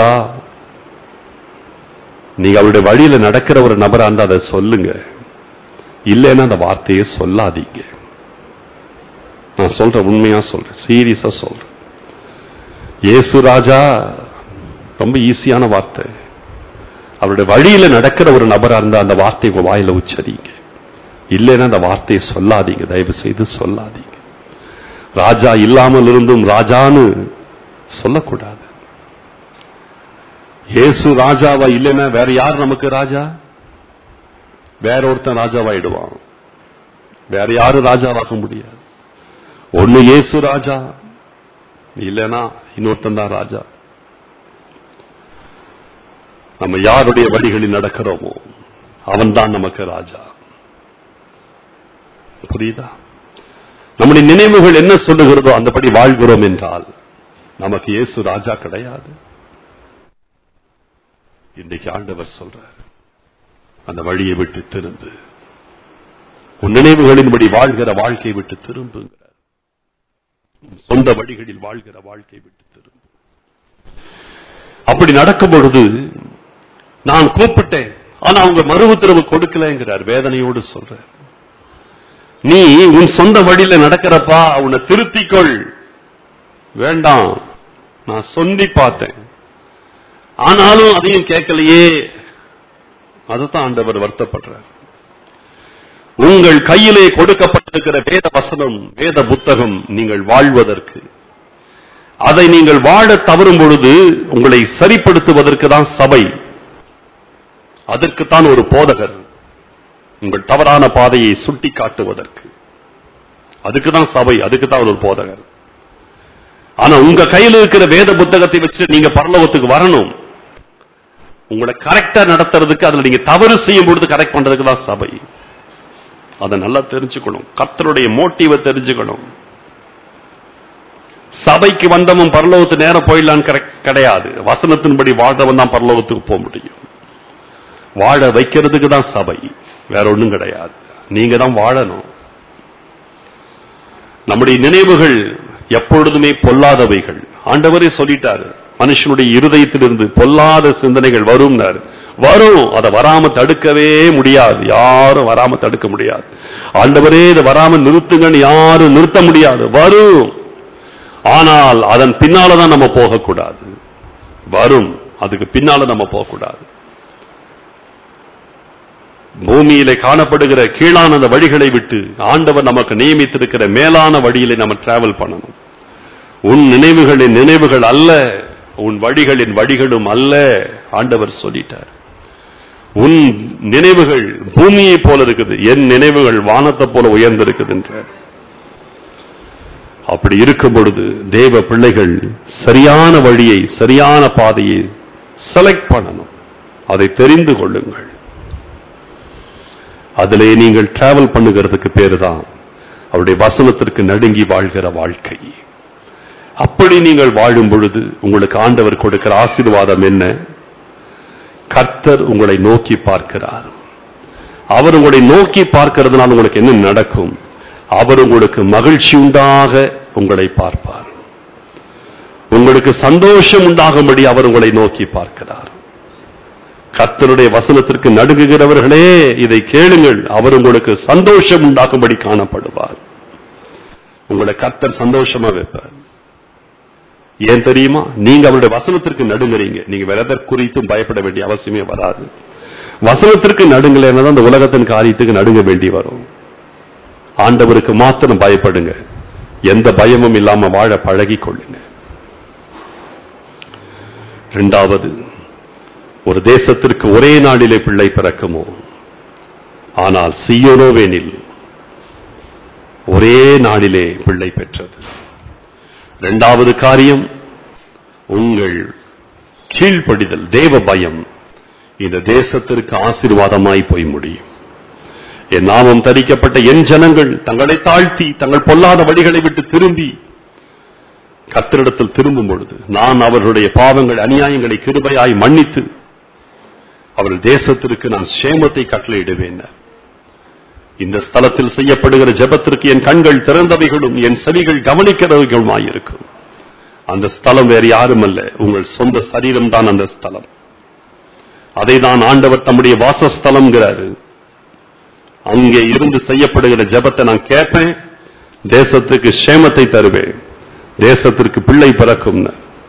நீங்க அவருடைய வழியில நடக்கிற ஒரு நபரா இருந்தா அதை சொல்லுங்க இல்லைன்னா அந்த வார்த்தையை சொல்லாதீங்க நான் சொல்றேன் உண்மையா சொல்றேன் சீரியஸா சொல்றேன் இயேசு ராஜா ரொம்ப ஈஸியான வார்த்தை அவருடைய வழியில நடக்கிற ஒரு நபரா இருந்தா அந்த வார்த்தையை உங்க வாயில உச்சரிங்க இல்லைன்னா அந்த வார்த்தையை சொல்லாதீங்க தயவு செய்து சொல்லாதீங்க ராஜா இல்லாமல் இருந்தும் ராஜான்னு சொல்லக்கூடாது இயேசு ராஜாவா இல்லைன்னா வேற யார் நமக்கு ராஜா வேற ஒருத்தன் ராஜாவாயிடுவான் வேற யாரும் ராஜாவாக முடியாது ஒண்ணு இயேசு ராஜா இல்லைன்னா இன்னொருத்தன் தான் ராஜா நம்ம யாருடைய வழிகளில் நடக்கிறோமோ அவன்தான் நமக்கு ராஜா புரியுதா நம்முடைய நினைவுகள் என்ன சொல்லுகிறதோ அந்தபடி வாழ்கிறோம் என்றால் நமக்கு இயேசு ராஜா கிடையாது இன்றைக்கு ஆண்டவர் சொல்றார் அந்த வழியை விட்டு திரும்பு உன் நினைவுகளின்படி வாழ்கிற வாழ்க்கை விட்டு திரும்புங்கிறார் உன் சொந்த வழிகளில் வாழ்கிற வாழ்க்கை விட்டு திரும்பு அப்படி நடக்கும் பொழுது நான் கூப்பிட்டேன் ஆனா அவங்க மறு உத்தரவு கொடுக்கலங்கிறார் வேதனையோடு சொல்றார் நீ உன் சொந்த வழியில நடக்கிறப்பா உன்னை திருத்திக்கொள் வேண்டாம் நான் சொல்லி பார்த்தேன் ஆனாலும் அதையும் கேட்கலையே அதுதான் ஆண்டவர் வருத்தப்படுறார் உங்கள் கையிலே கொடுக்கப்பட்டிருக்கிற வேத வசனம் வேத புத்தகம் நீங்கள் வாழ்வதற்கு அதை நீங்கள் வாழ தவறும் பொழுது உங்களை சரிப்படுத்துவதற்கு தான் சபை அதற்குத்தான் ஒரு போதகர் உங்கள் தவறான பாதையை சுட்டி காட்டுவதற்கு அதுக்கு தான் சபை அதுக்கு தான் ஒரு போதகர் ஆனா உங்க கையில் இருக்கிற வேத புத்தகத்தை வச்சு நீங்க பரலோகத்துக்கு வரணும் உங்களை கரெக்டா நடத்துறதுக்கு அதுல நீங்க தவறு செய்யும் பொழுது கரெக்ட் பண்றதுக்கு தான் சபை அதை நல்லா தெரிஞ்சுக்கணும் கர்த்தருடைய மோட்டிவை தெரிஞ்சுக்கணும் சபைக்கு வந்தவன் பரலோகத்து நேரம் போயிடலான்னு correct கிடையாது வசனத்தின்படி வாழ்ந்தவன் தான் பரலோகத்துக்கு போக முடியும் வாழ வைக்கிறதுக்கு தான் சபை வேற ஒண்ணும் கிடையாது நீங்க தான் வாழணும் நம்முடைய நினைவுகள் எப்பொழுதுமே பொல்லாதவைகள் ஆண்டவரே சொல்லிட்டாரு மனுஷனுடைய இருதயத்திலிருந்து பொல்லாத சிந்தனைகள் வரும்னாரு வரும் அதை வராம தடுக்கவே முடியாது யாரும் வராம தடுக்க முடியாது ஆண்டவரே இதை வராம நிறுத்துங்கன்னு யாரும் நிறுத்த முடியாது வரும் ஆனால் அதன் பின்னால தான் நம்ம போகக்கூடாது வரும் அதுக்கு பின்னால நம்ம போகக்கூடாது பூமியிலே காணப்படுகிற கீழான அந்த வழிகளை விட்டு ஆண்டவர் நமக்கு நியமித்திருக்கிற மேலான வழியிலே நம்ம டிராவல் பண்ணணும் உன் நினைவுகளின் நினைவுகள் அல்ல உன் வழிகளின் வழிகளும் அல்ல ஆண்டவர் சொல்லிட்டார் உன் நினைவுகள் பூமியை போல இருக்குது என் நினைவுகள் வானத்தை போல உயர்ந்திருக்குது என்றார் அப்படி இருக்கும் பொழுது தேவ பிள்ளைகள் சரியான வழியை சரியான பாதையை செலக்ட் பண்ணணும் அதை தெரிந்து கொள்ளுங்கள் அதிலே நீங்கள் டிராவல் பண்ணுகிறதுக்கு பேரு தான் அவருடைய வசனத்திற்கு நடுங்கி வாழ்கிற வாழ்க்கை அப்படி நீங்கள் வாழும் பொழுது உங்களுக்கு ஆண்டவர் கொடுக்கிற ஆசீர்வாதம் என்ன கர்த்தர் உங்களை நோக்கி பார்க்கிறார் அவர் உங்களை நோக்கி பார்க்கிறதுனால உங்களுக்கு என்ன நடக்கும் அவர் உங்களுக்கு மகிழ்ச்சி உண்டாக உங்களை பார்ப்பார் உங்களுக்கு சந்தோஷம் உண்டாகும்படி அவர் உங்களை நோக்கி பார்க்கிறார் கர்த்தருடைய வசனத்திற்கு நடுங்குகிறவர்களே இதை கேளுங்கள் அவர் உங்களுக்கு சந்தோஷம் உண்டாகும்படி காணப்படுவார் உங்களை கர்த்தர் சந்தோஷமா வைப்பார் ஏன் தெரியுமா நீங்க அவருடைய வசனத்திற்கு நடுங்குறீங்க நீங்க வேற எதற்கு குறித்தும் பயப்பட வேண்டிய அவசியமே வராது வசனத்திற்கு நடுங்கலைன்னா தான் அந்த உலகத்தின் காரியத்துக்கு நடுங்க வேண்டி வரும் ஆண்டவருக்கு மாத்திரம் பயப்படுங்க எந்த பயமும் இல்லாம வாழ பழகிக் கொள்ளுங்க இரண்டாவது ஒரு தேசத்திற்கு ஒரே நாளிலே பிள்ளை பிறக்குமோ ஆனால் சியோனோவேனில் ஒரே நாளிலே பிள்ளை பெற்றது இரண்டாவது காரியம் உங்கள் கீழ்ப்படிதல் தேவ பயம் இந்த தேசத்திற்கு ஆசீர்வாதமாய் போய் முடியும் என் நாமம் தரிக்கப்பட்ட என் ஜனங்கள் தங்களை தாழ்த்தி தங்கள் பொல்லாத வழிகளை விட்டு திரும்பி கர்த்தரிடத்தில் திரும்பும் பொழுது நான் அவர்களுடைய பாவங்கள் அநியாயங்களை கிருபையாய் மன்னித்து அவர்கள் தேசத்திற்கு நான் சேமத்தை கட்டளையிடுவேன் இந்த ஸ்தலத்தில் செய்யப்படுகிற ஜெபத்திற்கு என் கண்கள் திறந்தவைகளும் என் செவிகள் கவனிக்கிறவைகளுமாயிருக்கும் அந்த ஸ்தலம் வேறு யாரும் அல்ல உங்கள் சொந்த சரீரம் தான் அந்த ஸ்தலம் அதை தான் ஆண்டவர் தம்முடைய வாசஸ்தலம்ங்கிறாரு அங்கே இருந்து செய்யப்படுகிற ஜெபத்தை நான் கேட்பேன் தேசத்துக்கு சேமத்தை தருவேன் தேசத்திற்கு பிள்ளை பிறக்கும்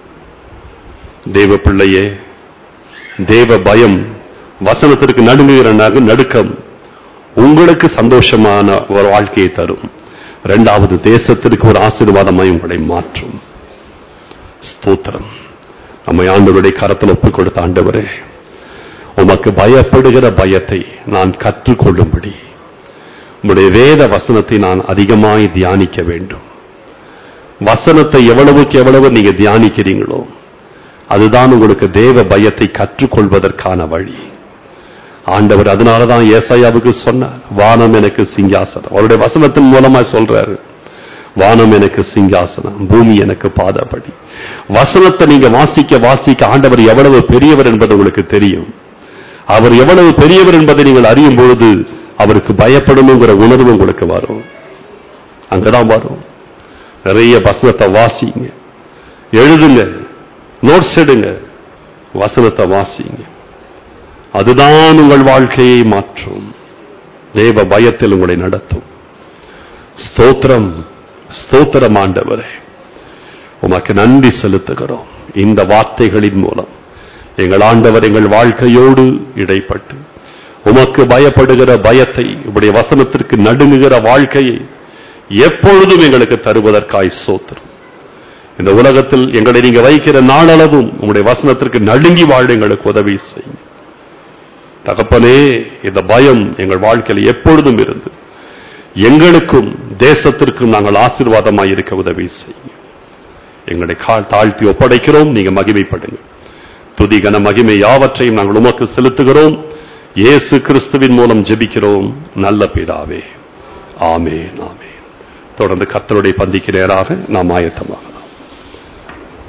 தேவ பிள்ளையே தேவ பயம் வசனத்திற்கு நடுங்குகிற நகு- நடுக்கம் உங்களுக்கு சந்தோஷமான ஒரு வாழ்க்கையை தரும் இரண்டாவது தேசத்திற்கு ஒரு ஆசீர்வாதமாய் உங்களை மாற்றும் ஸ்தோத்திரம் நம்மை ஆண்டவருடைய கரத்தில் ஒப்புக் கொடுத்த ஆண்டவரே உமக்கு பயப்படுகிற பயத்தை நான் கற்றுக்கொள்ளும்படி உம்முடைய வேத வசனத்தை நான் அதிகமாய் தியானிக்க வேண்டும் வசனத்தை எவ்வளவுக்கு எவ்வளவு நீங்க தியானிக்கிறீங்களோ அதுதான் உங்களுக்கு தேவ பயத்தை கற்றுக்கொள்வதற்கான வழி ஆண்டவர் அதனாலதான் ஏசாயாவுக்கு சொன்னார் வானம் எனக்கு சிங்காசனம் அவருடைய வசனத்தின் மூலமா சொல்றாரு வானம் எனக்கு சிங்காசனம் பூமி எனக்கு பாதப்படி வசனத்தை நீங்க வாசிக்க வாசிக்க ஆண்டவர் எவ்வளவு பெரியவர் என்பது உங்களுக்கு தெரியும் அவர் எவ்வளவு பெரியவர் என்பதை நீங்கள் அறியும் பொழுது அவருக்கு பயப்படணுங்கிற உணர்வு உங்களுக்கு வரும் அங்கதான் வரும் நிறைய வசனத்தை வாசிங்க எழுதுங்க நோட்ஸ் எடுங்க வசனத்தை வாசிங்க அதுதான் உங்கள் வாழ்க்கையை மாற்றும் தேவ பயத்தில் உங்களை நடத்தும் ஸ்தோத்திரம் ஸ்தோத்திரம் ஆண்டவரே உமக்கு நன்றி செலுத்துகிறோம் இந்த வார்த்தைகளின் மூலம் எங்கள் ஆண்டவர் எங்கள் வாழ்க்கையோடு இடைப்பட்டு உமக்கு பயப்படுகிற பயத்தை உடைய வசனத்திற்கு நடுங்குகிற வாழ்க்கையை எப்பொழுதும் எங்களுக்கு தருவதற்காய் சோத்திரம் இந்த உலகத்தில் எங்களை நீங்க வைக்கிற நாளளவும் உங்களுடைய வசனத்திற்கு நடுங்கி வாழ எங்களுக்கு உதவி செய்யும் தகப்பனே இந்த பயம் எங்கள் வாழ்க்கையில் எப்பொழுதும் இருந்து எங்களுக்கும் தேசத்திற்கும் நாங்கள் ஆசீர்வாதமாய் இருக்க உதவி செய்யும் எங்களை கால் தாழ்த்தி ஒப்படைக்கிறோம் நீங்க மகிமைப்படுங்க துதி கன மகிமை யாவற்றையும் நாங்கள் உமக்கு செலுத்துகிறோம் இயேசு கிறிஸ்துவின் மூலம் ஜெபிக்கிறோம் நல்ல பிதாவே ஆமென் ஆமென் தொடர்ந்து கர்த்தருடைய பந்திக்கு நேராக நாம் ஆயத்தமாக